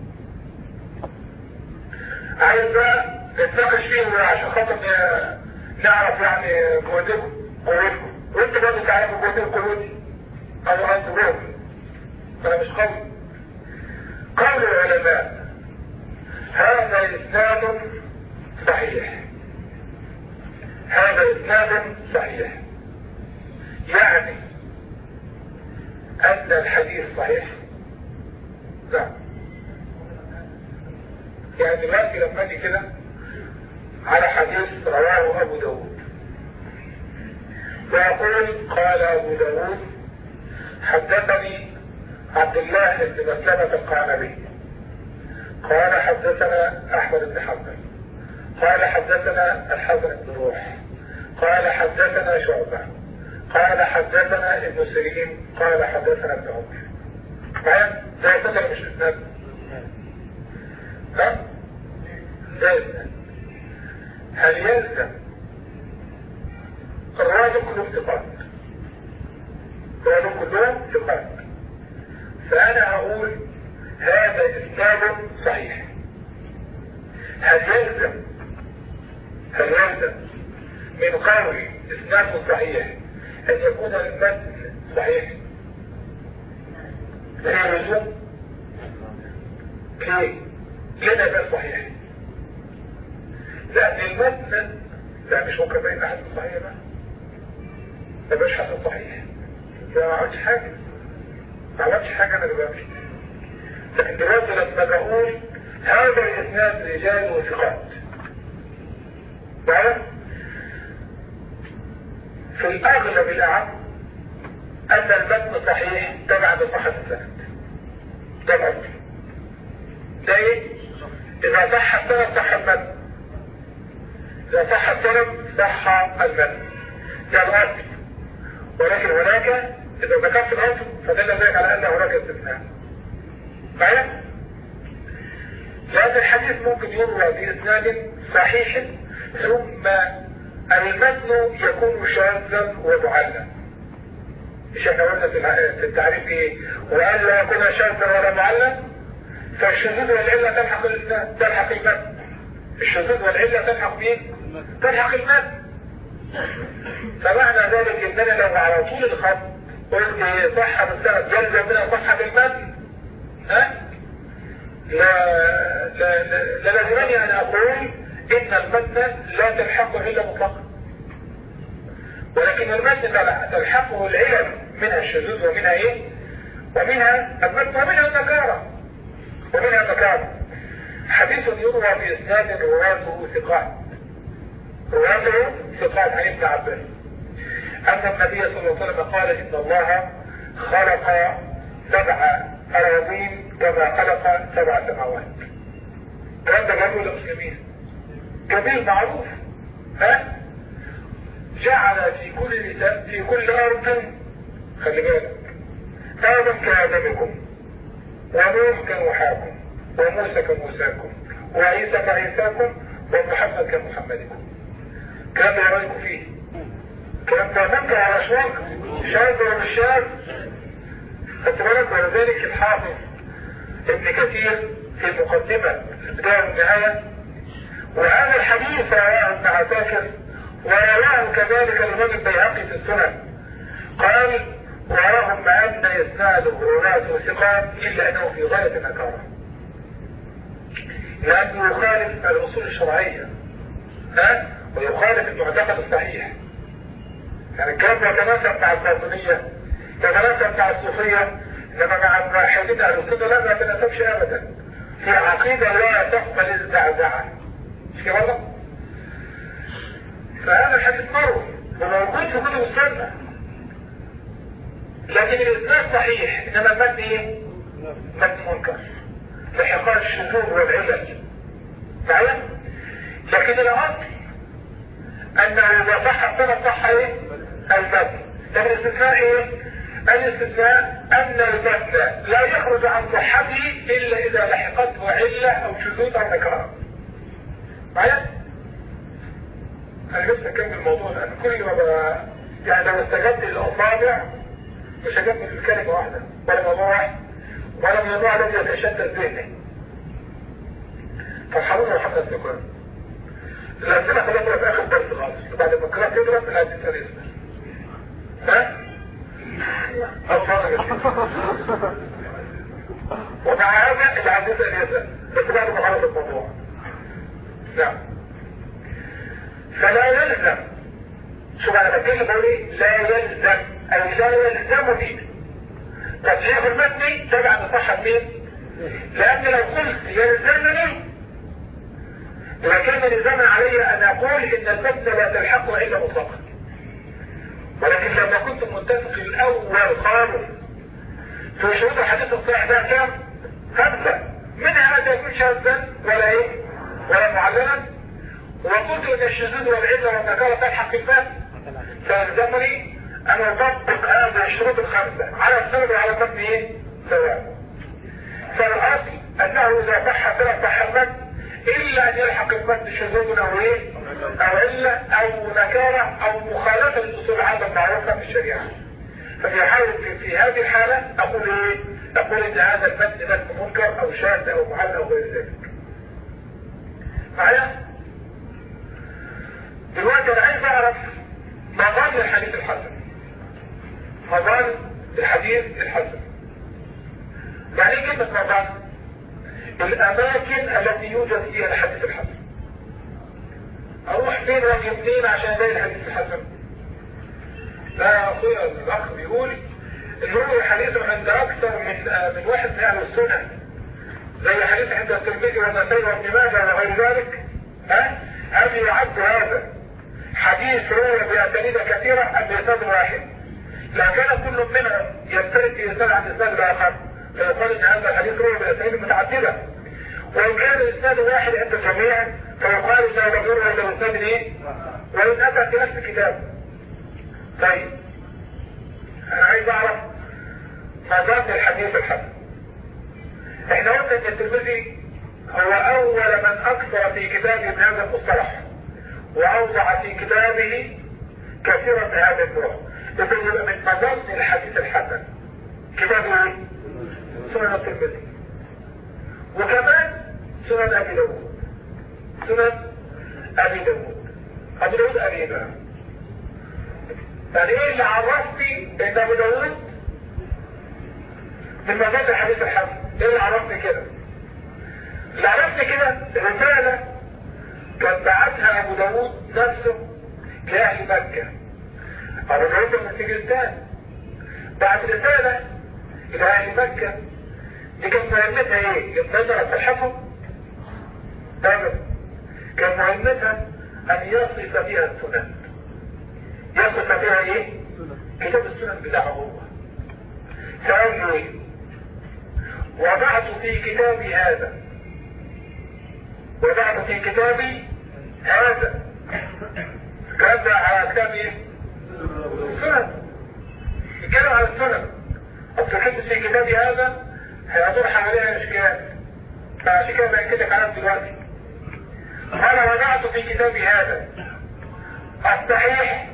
عايز بقى نتناقش فيه عشان خاطر نعرف يعني قوتكم قوتكم وانت برضه تعرفوا قوتكم قوتي او انت روح فانا مش قوي قول العلماء هذا اسناد صحيح هذا اسناد صحيح يعني ان الحديث صحيح لا يعني دلوقتي لما اجي كده على حديث رواه ابو داود ويقول قال ابو داود حدثني عبد الله بن مسلمة القعنبي قال حدثنا احمد بن حنبل قال حدثنا الحسن بن روح قال حدثنا شعبة قال حدثنا ابن سيرين قال حدثنا ابن عمر معايا ده يسمى مش اسناد ها ده اسناد هل يلزم إسناد صحيح هل يلزم هل يلزم من قول إسناد صحيح أن يكون المتن صحيح لا يلزم ليه؟ لنا ده صحيح لأن المتن لا مش ممكن بين حسن صحيح بقى ده مش حسن صحيح ده ما عملتش حاجة ما عملتش حاجة أنا دلوقتي لكن دلوقتي لما بقول هذا الإسناد رجال وثقات معايا؟ في الأغلب الأعم أن المتن صحيح تبع بصحة السند ده الأصل ده إيه؟ إذا صح السند صح المتن إذا صح السند صح المتن ده الأصل ولكن هناك إذا ذكرت الأصل فدل ذلك على أن هناك استثناء معايا؟ لأن الحديث ممكن يروى بإسناد صحيح ثم المتن يكون شاذا ومعلم مش احنا قلنا في التعريف ايه وقال لا يكون شاذا ولا معلم فالشذوذ والعله تلحق الاسناد تلحق المتن الشذوذ والعله تلحق مين؟ تلحق المتن فمعنى ذلك اننا لو على طول الخط قلت صحة بالسند يلزم منها صحة بالمتن ها؟ لا لا لا لازمني ان اقول ان المتن لا تلحقه الا مطلقا ولكن المتن تلحقه العلل منها الشذوذ ومنها ايه ومنها المتن ومنها النكارة ومنها النكارة حديث يروى بإسناد رواته ثقات رواته ثقات عن ابن عباس أن النبي صلى الله عليه وسلم قال إن الله خلق سبع أراضين كما خلق سبع سماوات الكلام ده جابه للمسلمين جميل معروف ها جعل في كل في كل ارض خلي بالك ادم كادمكم ونوح كنوحاكم وموسى كموساكم وعيسى كعيساكم ومحمد كمحمدكم كلام ده رايكم فيه كلام ده ممكن على اشواق شاذ ولا مش شاذ خدت بالك ولذلك الحافظ ابن كثير في المقدمه البدايه والنهايه وهذا الحديث رواه ابن عساكر ورواه كذلك الإمام البيهقي في السنن قال ورغم أن إسناده رواته ثقات إلا أنه في غاية النكارة لأنه يخالف الأصول الشرعية ها ويخالف المعتقد الصحيح يعني الكلام يتناسب مع الباطنية يتناسب مع الصوفية إنما مع الموحدين أهل السنة لا ما يتناسبش أبدا في عقيدة لا تقبل الزعزعة مش كده فهذا الحديث مروي وموجود في كتب السنة لكن الإسناد صحيح إنما المتن إيه؟ متن منكر لحقاء الشذوذ والعلل معايا؟ لكن الأصل أنه إذا صح السند صح إيه؟ المتن لكن الاستثناء إيه؟ الاستثناء أن المتن لا يخرج عن صحته إلا إذا لحقته علة أو شذوذ أو نكارة معايا؟ انا لسه اكمل الموضوع لان كل ما بقى يعني لو استجبت للاصابع مش هجبت في كلمه واحده ولا موضوع واحد ولا من النوع الذي يتشتت ذهني فالحضور محمد السكران الاسئله خلاص في اخر درس خالص بعد ما الكلام يضرب لا تسال اسمه ها؟ او ومع هذا اللي عايز يسال يسال بس بعد ما خلص الموضوع نعم فلا يلزم شوف انا بتكلم بقول ايه لا يلزم اي لا يلزم فيه تصحيح المتن تبع بصحة مين لان لو قلت يلزمني لكان لزاما علي ان اقول ان المتن لا تلحقه الا مطلقا ولكن لما كنت متفق الاول خالص في شروط الحديث الصحيح ده كام خمسة منها ما يكون شاذا ولا ايه ولا معلما وقلت ان الشذوذ والعله والنكاره تلحق الباب فيلزمني ان اطبق هذه الشروط الخمسه على السند وعلى المتن ايه؟ سواء. فالاصل انه اذا صح فلا صح المتن الا ان يلحق المتن شذوذ او ايه؟ او عله او نكاره او مخالفه للاصول العامه المعروفه في الشريعه. ففي حال في, في هذه الحاله اقول ايه؟ نقول ان هذا المتن متن منكر او شاذ او معل او غير ذلك معايا دلوقتي انا عايز اعرف مظان الحديث الحسن مظان الحديث الحسن يعني ايه كلمة مظان الاماكن التي يوجد فيها الحديث الحسن اروح فين واجي منين عشان الاقي الحديث الحسن لا اخويا الاخ بيقول ان هو حديث عند اكثر من آه من واحد من اهل السنه زي حديث عند الترمذي والنسائي وابن ماجه وغير ذلك ها هل يعد هذا حديث روى باسانيد كثيره ام باسناد واحد لو كان كل منهم يفترق في اسناد عن اسناد الاخر فيقال ان هذا الحديث روى باسانيد متعدده وان كان الاسناد واحد عند الجميع فيقال انه لم يروى الا باسناد ايه؟ وان اتى في نفس الكتاب طيب انا عايز اعرف ماذا الحديث الحسن احنا قلنا ان الترمذي هو اول من اكثر في كتابه من هذا المصطلح واوضع في كتابه كثيرا من هذه الفروع اذا يبقى من مظن الحديث الحسن كتاب ايه؟ سنن الترمذي وكمان سنن ابي داود سنن ابي داود ابي داود قال ايه بقى؟ يعني ايه اللي عرفتي ان ابو داود من مجال الحديث الحسن ايه اللي عرفتي كده اللي عرفتي كده رسالة كان بعتها ابو داود نفسه لاهل مكة ابو داود من سجستان بعت رسالة الى اهل مكة دي كانت مهمتها ايه ينتظر صحتهم ابدا كان مهمتها ان يصف بها السنن يصف فيها ايه كتاب السنن بتاعه هو فقال له ايه وضعت في كتابي هذا وضعت في كتابي هذا الكلام ده على كتاب ايه السنن الكلام على السنن اصل في كتابي هذا هيدور حواليها اشكال فعشان كده بأكد لك عليها دلوقتي انا وضعت في كتابي هذا الصحيح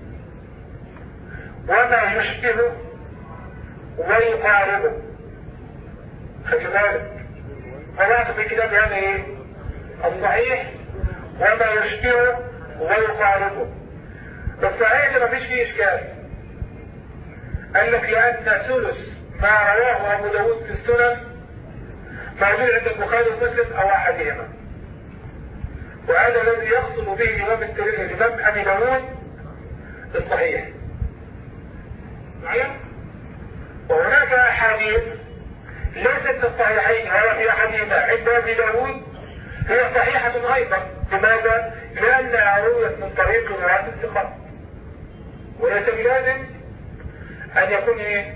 وما يشبه ويقاربه خلي بالك وضعت في كتاب هذا ايه الصحيح وما يشبه ويقاربه الصحيح ده مفيش فيه اشكال قال لك لان ثلث ما رواه ابو داود في السنن موجود عند البخاري ومسلم او احدهما وهذا الذي يقصد به الامام الامام ابي داود الصحيح معايا وهناك احاديث ليست في الصحيحين ولا في احدهما عند ابي داود هي صحيحة ايضا لماذا؟ لانها رويت من طريق رواة الثقات وليس بلازم ان يكون ايه؟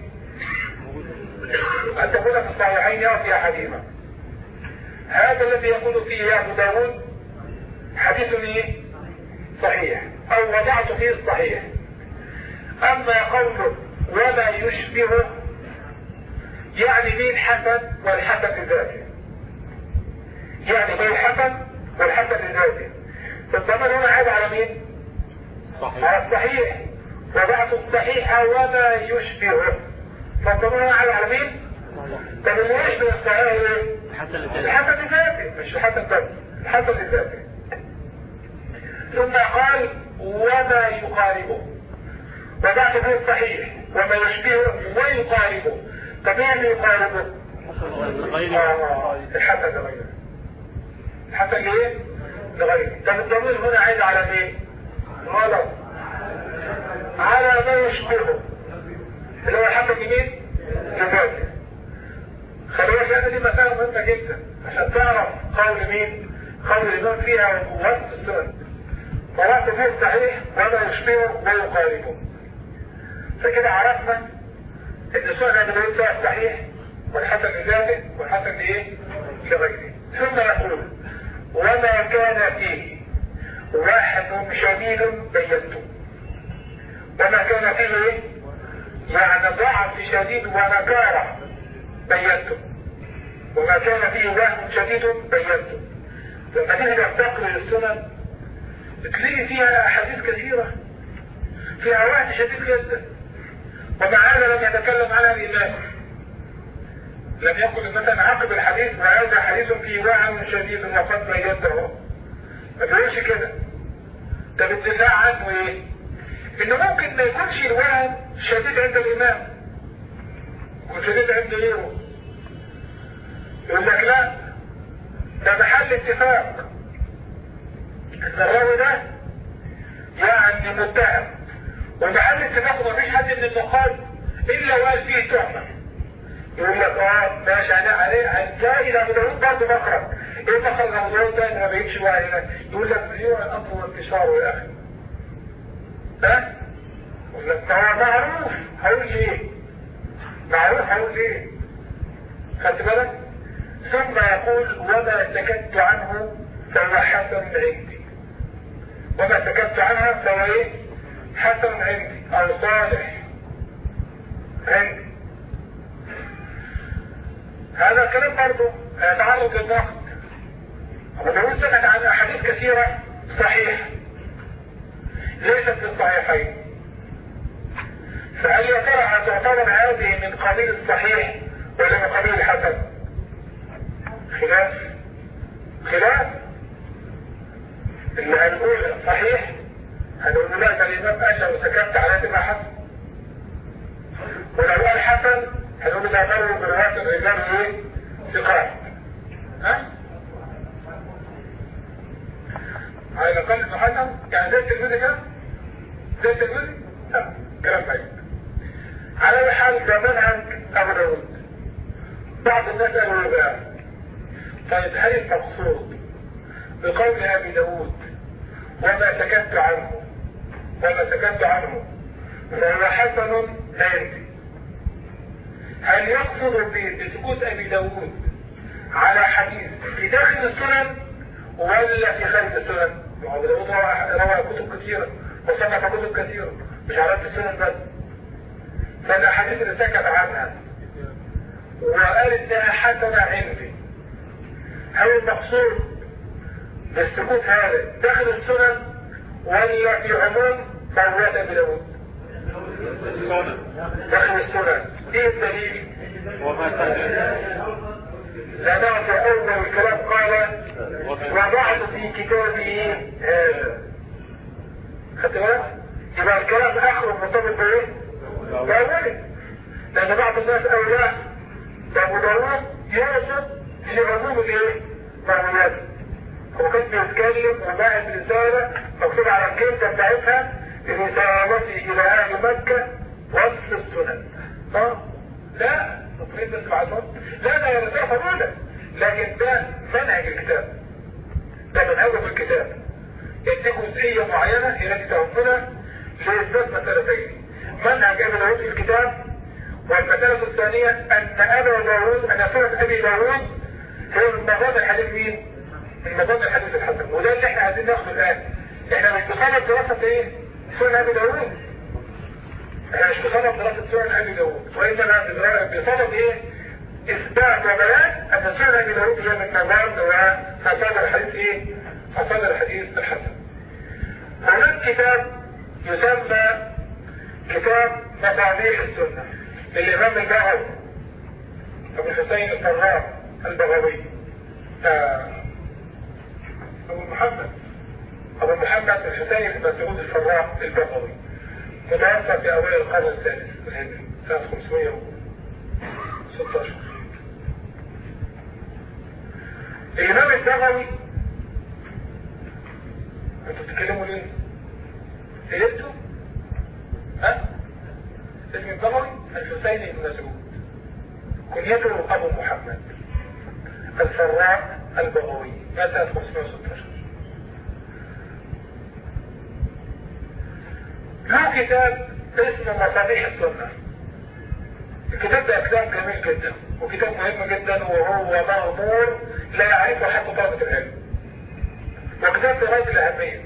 ان تكون في الصحيحين او في احدهما هذا الذي يقول فيه ابو داود حديث ايه؟ صحيح او وضعت فيه الصحيح اما قوله وما يشبهه يعني به الحسن والحسن لذاته يعني به الحسن والحسن لذاته فالضمان هنا عاد على مين صحيح على الصحيح وضعت الصحيح وما يشبهه فالضمان هنا عاد على مين طب اللي يشبه الصحيح ايه الحسن لذاته الحسن لذاته مش الحسن بس الحسن لذاته ثم قال وما يقاربه وضعت به الصحيح وما يشبهه ويقاربه طب ايه اللي يقاربه؟ غير آه، الحسن لغيره الحسن لايه؟ لغيره طب الضمير هنا عايز على مين؟ غلط على ما يشبهه اللي هو الحسن لمين؟ لذاته خلي بالك لان دي مسألة مهمة جدا عشان تعرف قول مين؟ قول الإمام فيها وصف السنن ووصف فيه الصحيح وما يشبهه ويقاربه فكده عرفنا ان السنن اللي بيقول فيها الصحيح والحسن لذاته والحسن لايه؟ لغيره ثم يقول وما كان فيه واحد شديد بينته وما كان فيه ايه؟ يعني ضعف شديد ونكاره بينته وما كان فيه وهم شديد بينته لما تيجي تستقرئ السنن تلاقي فيها احاديث كثيرة فيها وهم شديد جدا ومع هذا لم يتكلم عنها الامام لم يقل مثلا عقب الحديث وهذا حديث فيه وعن شديد وقد بينته ما بيقولش كده طب الدفاع عنه ايه؟ انه ممكن ما يكونش الوعن شديد عند الامام وشديد عند غيره يقول لك لا ده محل اتفاق ان الراوي ده يعني متهم ومحل اتفاق ومفيش حد من النقاد الا وقال فيه تهمه يقول لك اه ماشي عليه عليه هتلاقي ابو داوود برضه مخرج ايه مخرج ابو داوود ده ما بيجيش بقى هنا يقول لك زيوع الامر وانتشاره يا اخي ها؟ يقول لك ما هو معروف هقول ليه؟ معروف هقول ليه؟ خدت بالك؟ ثم يقول وما سكت عنه فهو حسن عندي وما سكت عنها فهو ايه؟ حسن عندي او صالح عندي هذا الكلام برضه يتعرض للنقد ابو داود سكت عن احاديث كثيره صحيحه ليست في الصحيحين فهل يا ترى هتعتبر هذه من قبيل الصحيح ولا من قبيل الحسن؟ خلاف خلاف اللي هنقول صحيح هنقول لا ده الامام قال لو سكت على تبقى حسن ولو قال حسن هنقول ده مروا برواية الرجال ايه؟ ثقات ها؟ على الاقل انه حسن يعني زي التلميذ كده؟ زي التلميذ؟ لا كلام بعيد على اي حال ده منهج ابو داود بعض الناس قالوا بقى طيب هل المقصود بقول ابي داود وما سكت عنه وما سكت عنه فهو حسن عندي هل يقصد بسكوت ابي داود على حديث في داخل السنن ولا في خارج السنن؟ ابو داود روى كتب كثيره وصنف كتب كثيره مش على السنن بس فالاحاديث اللي سكت عنها وقال انها حسنه عندي هل المقصود بالسكوت هذا داخل السنن ولا في عموم مرويات ابي داود؟ السنن داخل السنن ايه الدليل؟ وما سكت لأنه في أول الكلام قال وضعت في كتابه هذا خدت بالك؟ يبقى الكلام آخره مرتبط بإيه؟ بأوله لأن بعض الناس قالوا لا ده أبو داوود يقصد في عموم الإيه؟ مرويات هو كان بيتكلم وباعت رسالة مكتوب على الكلمة بتاعتها رسالتي إلى أهل مكة وصف السنن اه لا تطريد بس بعدهم لا لا يا رسالة فضولة لكن ده منهج الكتاب ده منهجه في الكتاب يدي جزئية معينة التي تهمنا لإثبات مسألتين منهج أبي داود في الكتاب والمسألة الثانية أن أبا داود أن سورة أبي داود هي من مضاد الحديث مين؟ من مضاد الحديث الحسن وده اللي احنا عايزين ناخده الآن احنا مش بصدد دراسة ايه؟ سنة أبي داود احنا مش بصدد دراسة سنة أبي داود وإنما بصدد ايه؟ إثبات وبيان أن سنة أبي داود هي من مضاد ومصادر الحديث ايه؟ مصادر الحديث الحسن هناك كتاب يسمى كتاب مصابيح السنة للإمام البغوي أبو الحسين الفراء البغوي آه، أبو محمد أبو محمد الحسين بن مسعود الفراء البغوي متوفى في أوائل القرن السادس الهجري سنة 516 الإمام البغوي انتوا بتتكلموا ليه؟ فهمتوا؟ ها؟ اسم البغوي الحسين بن مسعود كنيته ابو محمد الفراء البغوي مات 516 له كتاب اسمه مصابيح السنة الكتاب ده كتاب جميل جدا وكتاب مهم جدا وهو مغمور لا يعرفه حتى طلبة العلم وكتاب غاية الأهمية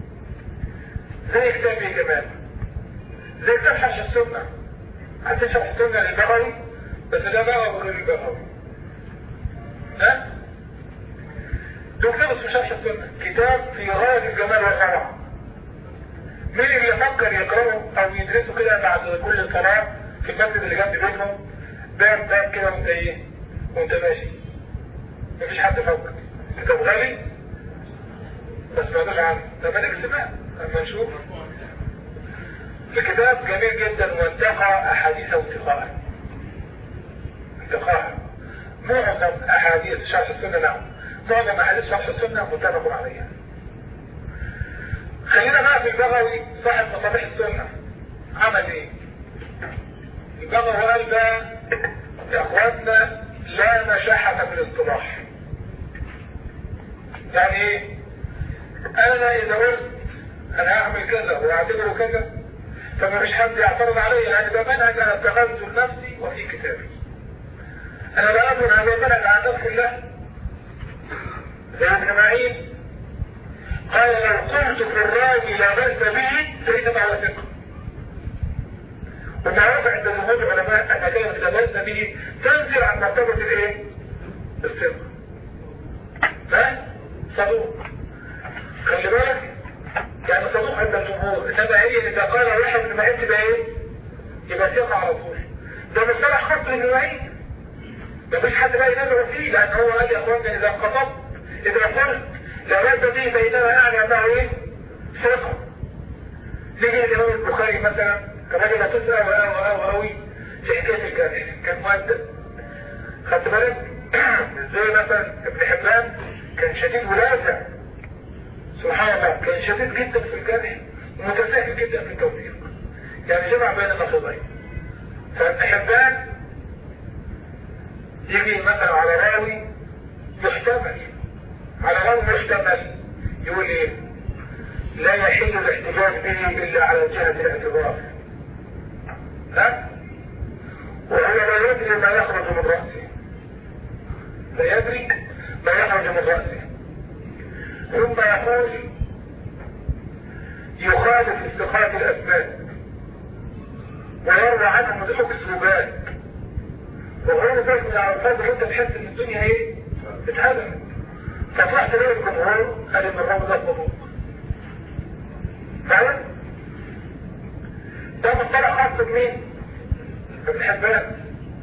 زي كتاب ايه كمان زي كتاب حش السنة حتى شرح السنة للبغوي بس ده بقى غير البغوي ها؟ ده كتاب اسمه شرح السنة كتاب في غاية الجمال والروعة مين اللي فكر يقرأه أو يدرسه كده بعد كل صلاة في المسجد اللي جنب بيتهم باب باب كده وانت ايه وانت ماشي مفيش حد فوقك كتاب غالي بس ما تقولش عنه ده مالك سماء اما نشوف الكتاب جميل جدا وانتقى احاديثه انتقاء انتقاء معظم احاديث شرح السنه نعم معظم احاديث شرح السنه متفق عليها خلينا بقى في البغوي صاحب مصابيح السنه عمل ايه البغوي قال بقى يا اخواننا لا مشاحة في الاصطلاح يعني ايه انا اذا قلت انا هعمل كذا واعتبره كذا فما فيش حد يعترض علي يعني ده منهج انا اتخذته لنفسي وفي كتابي انا لا اظن هذا المنهج عن الناس كلها زي ابن معين قال لو قلت في الراوي لا بأس به فإنما هو ثقة ومعروف عند جمهور العلماء ان كلمه لا باس به تنزل عن مرتبه الايه؟ الثقه. ها؟ صدوق. خلي بالك يعني صدوق عند الجمهور انما هي اذا قال واحد من معين تبقى ايه؟ يبقى ثقه على طول. ده مصطلح خاص بابن معين. مفيش حد بقى ينازع فيه لان هو قال يا اخوانا اذا انقطبت اذا قلت لا باس به فانما يعني انه ايه؟ ثقه. نيجي الامام البخاري مثلا كراجل هتسأل أو أو أو أوي في حكاية الجرح كان مؤدب خدت بالك ازاي مثلا ابن حبان كان شديد ولاسع سبحان الله كان شديد جدا في الجرح ومتساهل جدا في التوثيق يعني جمع بين النقيضين فابن حبان يجي مثلا على راوي يحتمل على راوي محتمل يقول ايه لا يحل الاحتجاج به الا على جهه الاعتبار ها وهو لا يدري ما يخرج من رأسه لا يدري ما يخرج من رأسه ثم يقول يخالف استقامة الأسباب ويروى عنهم الأكسبات وغير ذلك من الألفاظ اللي انت تحس ان الدنيا ايه؟ اتهدمت فتروح تلاقي الجمهور قال ان الرجل ده صدوق فعلا؟ ده مصطلح خاص بمين؟ ابن حبان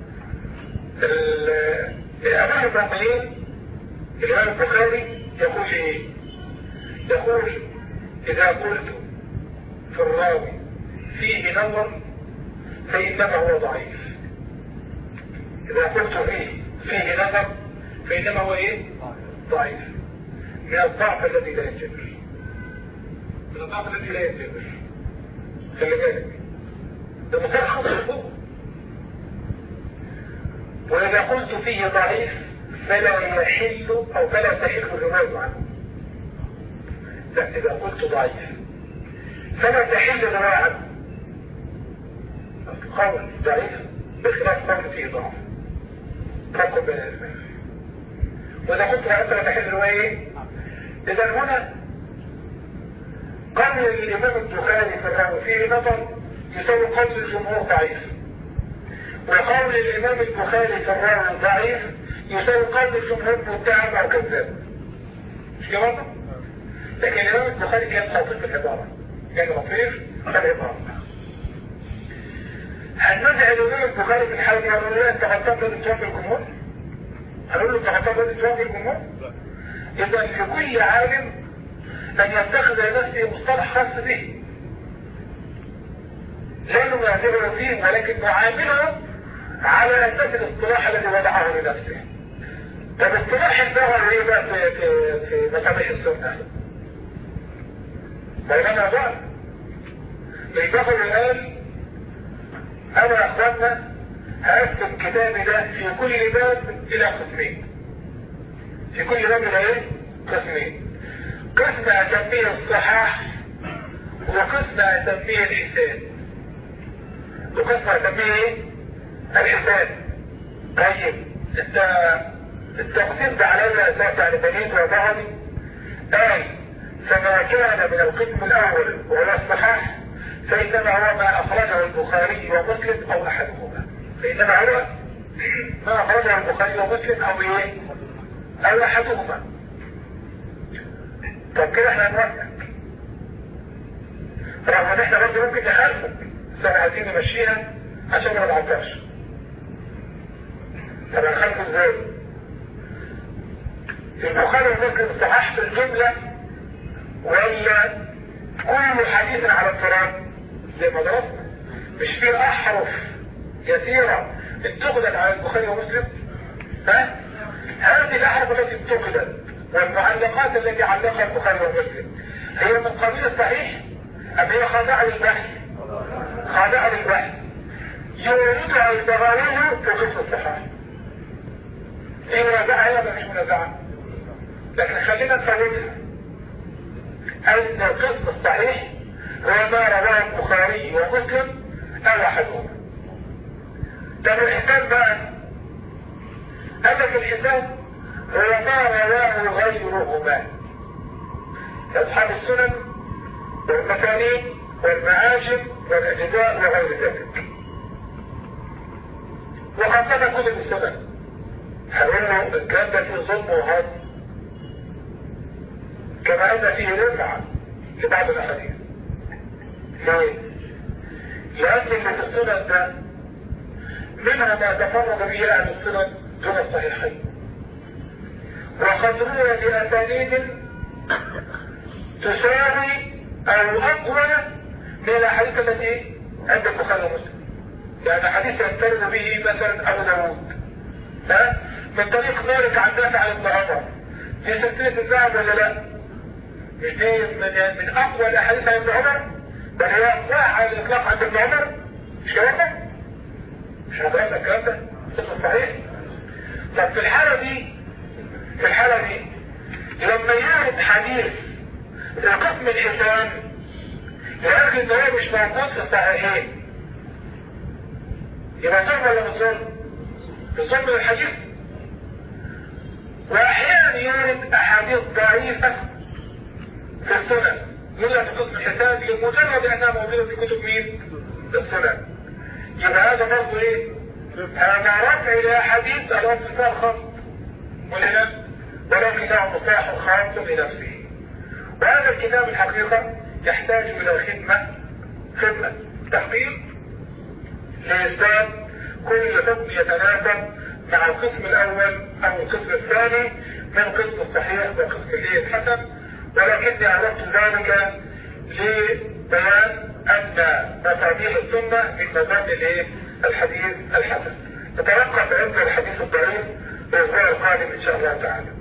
الامام الباقيين الامام البخاري يقول ايه؟ يقول اذا قلت في الراوي فيه نظر فانما هو ضعيف اذا قلت فيه فيه نظر فانما هو ايه؟ ضعيف من الضعف الذي لا ينجبر من الضعف الذي لا ينجبر خلي بالك ده مثال خطر فوق وإذا قلت فيه ضعيف فلا يحل أو فلا تحل الرواية عنه لا إذا قلت ضعيف فلا تحل الرواية عنه قول ضعيف بخلاف قول فيه ضعف فرق بين الاثنين وإذا قلت فلا تحل الرواية إذا هنا قول الإمام البخاري فله فيه نظر يساوي قول الجمهور ضعيف وقول الإمام البخاري في الراوي ضعيف يساوي قول الجمهور متهم أو كذاب مش كده برضه؟ لكن الإمام البخاري كان لطيف العبارة كان لطيف العبارة هل نزع الإمام البخاري في الحالة دي هنقول له أنت غلطان لازم توافق الجمهور؟ هنقول له أنت غلطان لازم توافق الجمهور؟ إذا لكل عالم أن يتخذ لنفسه مصطلح خاص به لا نماثله فيه ولكن نعامله على اساس الاصطلاح الذي وضعه لنفسه طب اصطلاح البغوي ايه بقى في في في مسامح السنه بينما بقى البغوي قال انا يا اخوانا هقسم كتابي ده في كل باب الى قسمين في كل باب الى ايه؟ قسمين قسم اسميه الصحاح وقسم اسميه الحساب وقسم اسميه ايه؟ الحساب طيب التقسيم ده على اي اساس يعني بنيت وذهبي قال فما كان من القسم الاول وهو الصحاح فانما هو ما اخرجه البخاري ومسلم او احدهما فانما هو ما اخرجه البخاري ومسلم او ايه او احدهما طب كده احنا هنوثق رغم ان احنا برضه ممكن نخالفه بس احنا عايزين نمشيها عشان ما نتعطلش طب هنخلفه ازاي؟ البخاري ومسلم صحاح في الجملة ولا كل حديث على الفراد زي ما درسنا مش في احرف كثيرة انتقدت على البخاري ومسلم ها هذه الاحرف التي انتقدت والمعلقات التي علقها البخاري ومسلم هي من قبيل الصحيح ام هي خاضعة للبحث خاضعة للبحث يوردها البغاوي في قسم الصحاح ايه منازعة ولا مش منازعة لكن خلينا نفهمها ان القسم الصحيح هو ما رواه البخاري ومسلم او احدهما طب الحساب بقى قال لك الحساب هو ما رواه غيرهما اصحاب السنن والمكانين والمعاجم والاجزاء وغير ذلك وخاصة كتب السنن هنقول له الكلام ده فيه ظلم وهدم كما ان فيه رفعة في بعض الاحاديث ليه؟ لان اللي في السنن ده منها ما تفرد به اهل السنن دون الصحيحين وقد روي باسانيد تساوي او اقوى من الاحاديث التي عند البخاري ومسلم يعني حديث يفترض به مثلا ابو داوود ها من طريق مالك عن نافع عن ابن عمر في سلسله الذهب ولا لا؟ مش دي من من اقوى الاحاديث عن ابن عمر بل هي اقواها على الاطلاق عند ابن عمر مش كلام ده؟ مش هنقول الكلام ده؟ في صحيح؟ طب في الحاله دي في الحاله دي لما يرد حديث في قسم الحسان لكن ان هو مش موجود في الصحيحين يبقى ظلم ولا مش ظلم؟ الظلم للحديث واحيانا يرد احاديث ضعيفه في السنن يوجد في قسم الحساب لمجرد انها موجوده في كتب مين؟ السنن يبقى هذا برضه ايه؟ هذا رفع الى احاديث الانفصال خاص ولا ولكن له مصطلح خاص لنفسه وهذا الكتاب الحقيقه يحتاج الى خدمه خدمه تحقيق لاثبات كل حكم يتناسب مع القسم الاول او القسم الثاني من قسم الصحيح وقسم الايه الحسن ولكني عرفت ذلك لبيان ان مصابيح السنه من مبادئ الايه الحديث الحسن نتوقف عند الحديث الضعيف الاسبوع القادم ان شاء الله تعالى